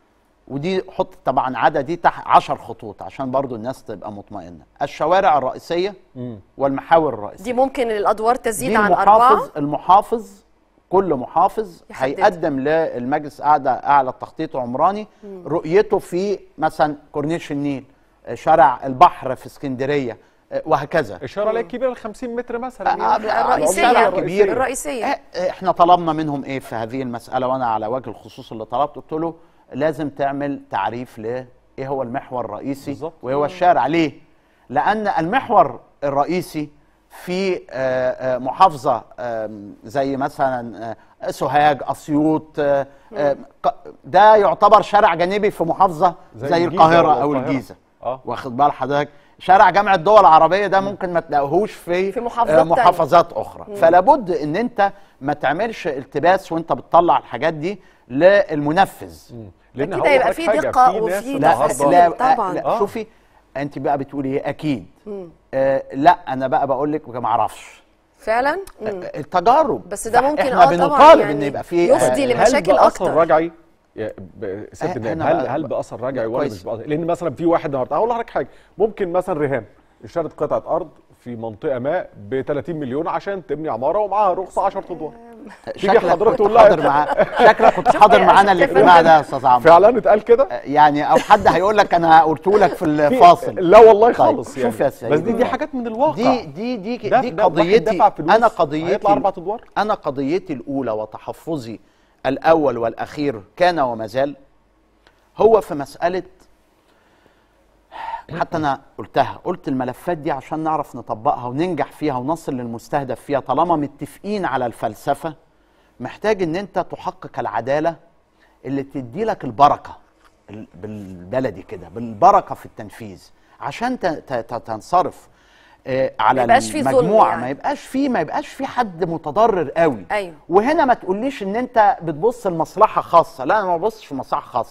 ودي حط طبعا عدا دي تحت 10 خطوط عشان برضو الناس تبقى مطمئنة الشوارع الرئيسية مم. والمحاور الرئيسية دي ممكن الادوار تزيد دي عن المحافظ اربعه المحافظ كل محافظ يحدد. هيقدم للمجلس اعلى اعلى التخطيط العمراني مم. رؤيته في مثلا كورنيش النيل آه، شارع البحر في اسكندريه آه، وهكذا الشارع اللي هي الكبيره ال 50 متر مثلا آه، يعني. آه، الرئيسية. شارع كبير الرئيسية. آه، آه، احنا طلبنا منهم ايه في هذه المساله وانا على وجه الخصوص اللي طلبت قلت له لازم تعمل تعريف ل ايه هو المحور الرئيسي بالظبط. وهو الشارع ليه لان المحور الرئيسي في آه، آه، محافظه آم، زي مثلا آه، سوهاج اسيوط آه، آه، ق- ده يعتبر شارع جانبي في محافظه زي زي, الجيزة القاهره ولا او القاهرة. الجيزه اه واخد بال حضرتك شارع جامعه الدول العربيه ده ممكن ما تلاقيهوش في, في محافظات آه، محافظات اخرى مم. فلا بد ان انت ما تعملش التباس وانت بتطلع الحاجات دي للمنفذ لان أكيد هقول هيبقى لك في حاجة، دقة في ناس وفي لا تفاصيل لا طبعاً. لا آه. شوفي انت بقى بتقولي ايه اكيد مم. آه لا انا بقى بقول لك ما اعرفش فعلا مم. التجارب بس ده ممكن احنا اه طبعا بنطالب يعني ان يبقى في يفضي هل لمشاكل بأثر اكتر رجعي يا ب- سيادة آه، النائب أنا هل بقى- هل باثر رجعي ولا كويس. مش باثر لان مثلا في واحد النهارده هقول لحضرتك حاجه ممكن مثلا ريهام اشترت قطعه ارض في منطقه ما ب 30 مليون عشان تبني عماره ومعاها رخصه 10 ادوار تيجي شكلك حضرتك كنت تقول لها حاضر معاه شكلك كنت حاضر يا معانا شفت يا الاجتماع فندم؟ ده يا استاذ عمرو فعلا اتقال كده يعني او حد هيقول لك انا قلت لك في الفاصل لا والله طيب، خالص يعني شوف يا سيدي بس دي دي حاجات من الواقع دي دي دي ده- دي ده واحد قضيتي دفع فلوس انا هيطلع قضيتي اربع ادوار انا قضيتي الاولى وتحفظي الاول والاخير كان وما زال هو في مساله حتى انا قلتها قلت الملفات دي عشان نعرف نطبقها وننجح فيها ونصل للمستهدف فيها طالما متفقين على الفلسفه محتاج ان انت تحقق العداله اللي تدي لك البركه ال- بالبلدي كده بالبركه في التنفيذ عشان ت- ت- ت- تنصرف آه، على ما يبقاش في ظلم المجموعه يعني. ما يبقاش في ما يبقاش في حد متضرر قوي ايوه وهنا ما تقوليش ان انت بتبص لمصلحه خاصه لا انا ما ببصش في مصلحه خاصه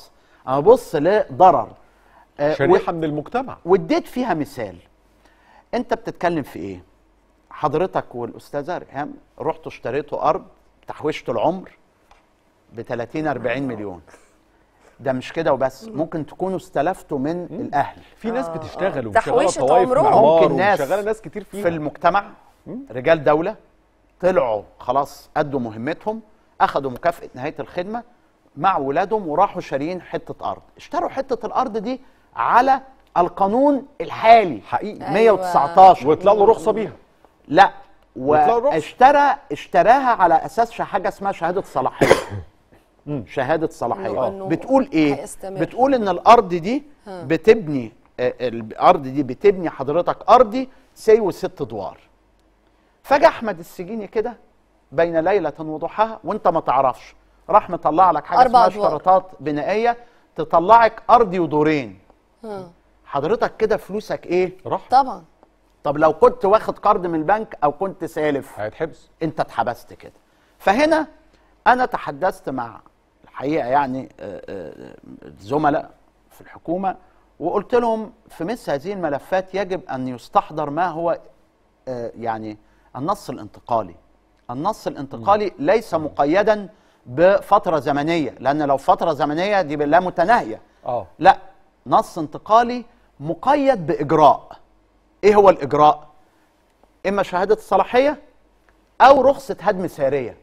انا ببص لضرر آه، شريحه و- من المجتمع واديت فيها مثال انت بتتكلم في ايه حضرتك والاستاذه ريهام رحتوا اشتريتوا ارض تحويشتوا العمر ب 30 40 مليون ده مش كده وبس ممكن تكونوا استلفتوا من الاهل في ناس بتشتغل تحويشة وشغاله طوائف عمرهم. معمار ممكن ناس وشغاله ناس كتير فيها في المجتمع رجال دوله طلعوا خلاص ادوا مهمتهم اخذوا مكافاه نهايه الخدمه مع ولادهم وراحوا شاريين حته ارض اشتروا حته الارض دي على القانون الحالي حقيقي 119 ويطلع له رخصه بيها لا ويطلع له رخصة. واشترى اشتراها على اساس ش- حاجه اسمها شهاده صلاحيه شهاده إنه- صلاحيه إنه بتقول ايه هيستمر. بتقول ان الارض دي ها. بتبني آه، الارض دي بتبني حضرتك ارضي سيو ست ادوار فجاه احمد السجيني كده بين ليله وضحاها وانت ما تعرفش راح مطلع لك حاجه أربع اسمها أدوار. اشتراطات بنائيه تطلعك ارضي ودورين ها. حضرتك كده فلوسك ايه راح طبعا طب لو كنت واخد قرض من البنك او كنت سالف هيتحبس انت اتحبست كده فهنا انا تحدثت مع الحقيقه يعني آه، آه، الزملاء في الحكومه وقلت لهم في مثل هذه الملفات يجب ان يستحضر ما هو آه، يعني النص الانتقالي النص الانتقالي ليس مقيدا بفتره زمنيه لان لو فتره زمنيه دي لا متناهيه اه لا نص انتقالي مقيد باجراء ايه هو الاجراء اما شهاده الصلاحيه او رخصه هدم ساريه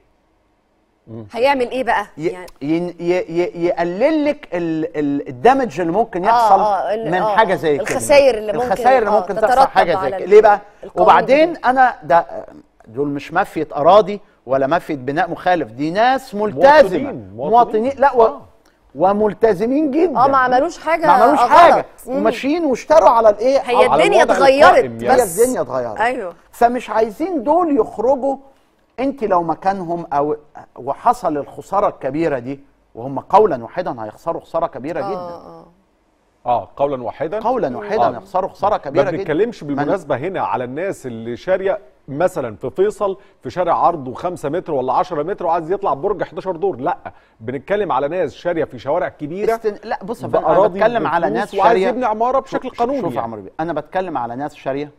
هيعمل ايه بقى ي- ين- ي- ي- يقلل لك ال- ال- الدمج اللي ممكن يحصل آه، ال- من آه، حاجه آه. زي كده الخسائر اللي ممكن- الخسائر اللي آه، ممكن تترتب تحصل حاجه زي على كده ال- ليه بقى القوانين وبعدين انا ده دول مش مافيه اراضي ولا مافيه بناء مخالف دي ناس ملتزمه مواطنين- مواطنين. مواطنين لا و... وملتزمين جدا اه ما عملوش حاجه ما عملوش غلط. حاجه مم. وماشيين واشتروا على الايه هي على الدنيا الوضع اتغيرت القائم يعني. بس. هي الدنيا اتغيرت ايوه فمش عايزين دول يخرجوا انت لو مكانهم او وحصل الخساره الكبيره دي وهم قولا واحدا هيخسروا خساره كبيره آه، جدا آه. اه قولا واحدا قولا واحدا يخسروا خساره كبيره ما جدا بنتكلمش من- بالمناسبه هنا على الناس اللي شاريه مثلا في فيصل في شارع عرضه 5 متر ولا 10 متر وعايز يطلع برج 11 دور لا بنتكلم على ناس شاريه في شوارع كبيره استن... لا بص يا فندم، انا بأراضي بتكلم على بفلوس ناس وعايز شاريه يبني عماره بشكل شوف- قانوني شوف يا يعني. عمرو بيه انا بتكلم على ناس شاريه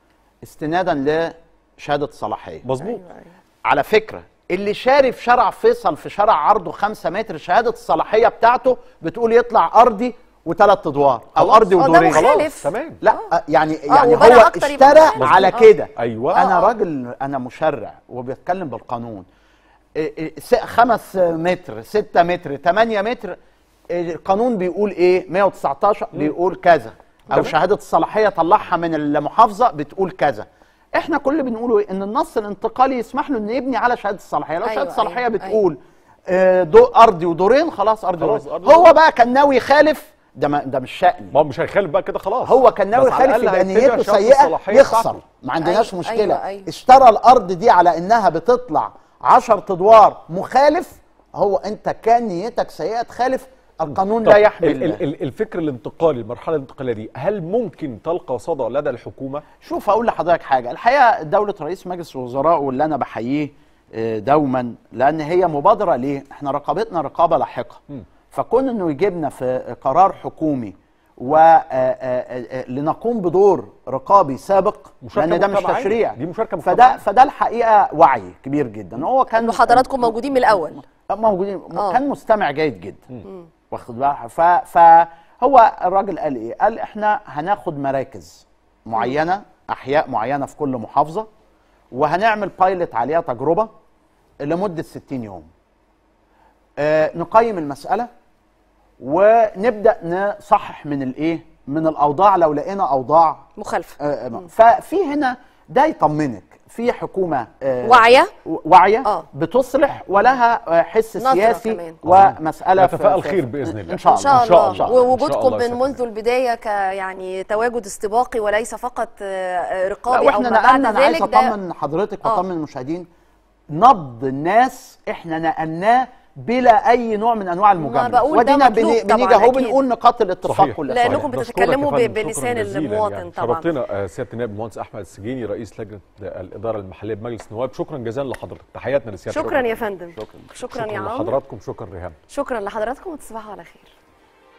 استنادا لشهاده صلاحيه مظبوط على فكره اللي شاري في شارع فيصل في شارع عرضه 5 متر شهاده الصلاحيه بتاعته بتقول يطلع ارضي وثلاث ادوار او خلاص. ارضي آه، ده ودورين مخالف. تمام لا آه. يعني يعني وبنى هو أكتر يبقى اشترى مخالف. على آه. كده ايوه انا آه. راجل انا مشرع وبتكلم بالقانون إيه إيه س- خمس متر ستة متر تمانية متر القانون بيقول ايه 119 بيقول كذا او تمام. شهاده الصلاحيه طلعها من المحافظه بتقول كذا احنا كل اللي بنقوله ايه ان النص الانتقالي يسمح له انه يبني على شهاده الصلاحيه لو أيوة، شهاده الصلاحيه أيوة، بتقول آه، دو ارضي ودورين خلاص ارضي خلاص، ودورين. أرضي هو بقى كان ناوي يخالف ده ما ده مش شأني ما هو مش هيخالف بقى كده خلاص هو كان ناوي بس على يخالف الأقل يبقى هيتبع نيته شهادة سيئه الصلاحية يخسر بتاعته. ما عندناش أيوة، مشكله أيوة، أيوة. اشترى الارض دي على انها بتطلع 10 ادوار مخالف هو انت كان نيتك سيئه تخالف القانون طب لا يحمل ال- ال- ال- الفكر الانتقالي المرحله الانتقاليه دي هل ممكن تلقى صدى لدى الحكومه شوف اقول لحضرتك حاجه الحقيقه دوله رئيس مجلس الوزراء واللي انا بحييه آه، دوما لان هي مبادره ليه احنا رقابتنا رقابه لاحقه فكون انه يجيبنا في قرار حكومي و آه، آه، آه، لنقوم بدور رقابي سابق مشاركة لان ده مش مجتمعية. تشريع دي مشاركة فده مجتمعية. فده الحقيقه وعي كبير جدا هو كان انه حضراتكم موجودين من الاول موجودين آه. كان مستمع جيد جدا واخد بالك ف- فهو الراجل قال ايه قال احنا هناخد مراكز معينه احياء معينه في كل محافظه وهنعمل بايلوت عليها تجربه لمده 60 يوم آه نقيم المساله ونبدا نصحح من الايه من الاوضاع لو لقينا اوضاع مخالفه آه آه، ففي هنا ده يطمنك في حكومه آه واعية؟ واعيه آه. بتصلح ولها آه، حس نظرة سياسي كمان. ومساله في- نتفائل في- خير بإذن الله. ان شاء ان الله شاء الله, إن شاء الله. ووجودكم إن شاء من الله منذ البدايه ك يعني تواجد استباقي وليس فقط آه، لا رقابي او واحنا ما بعد نقلنا انا عايز ذلك ده اطمن حضرتك آه. واطمن المشاهدين نبض الناس احنا نقلناه بلا اي نوع من انواع المجامله بقول ده ودينا مطلوب بني- طبعاً بنيجي اهو أكيد. بنقول نقاط الاتفاق صحيح. كلها لأنكم صحيح. بتتكلموا بشكرك يا فندم. بلسان شكراً جزيلاً المواطن يعني. طبعاً. شرفتنا آه، سياده النائب المهندس احمد السجيني رئيس لجنه الاداره المحليه بمجلس النواب شكرا جزيلا لحضرتك تحياتنا لسيادتك شكرا يا فندم شكرا شكرا يا عمرو لحضراتكم شكرا ريهام شكرا لحضراتكم وتصبحوا على خير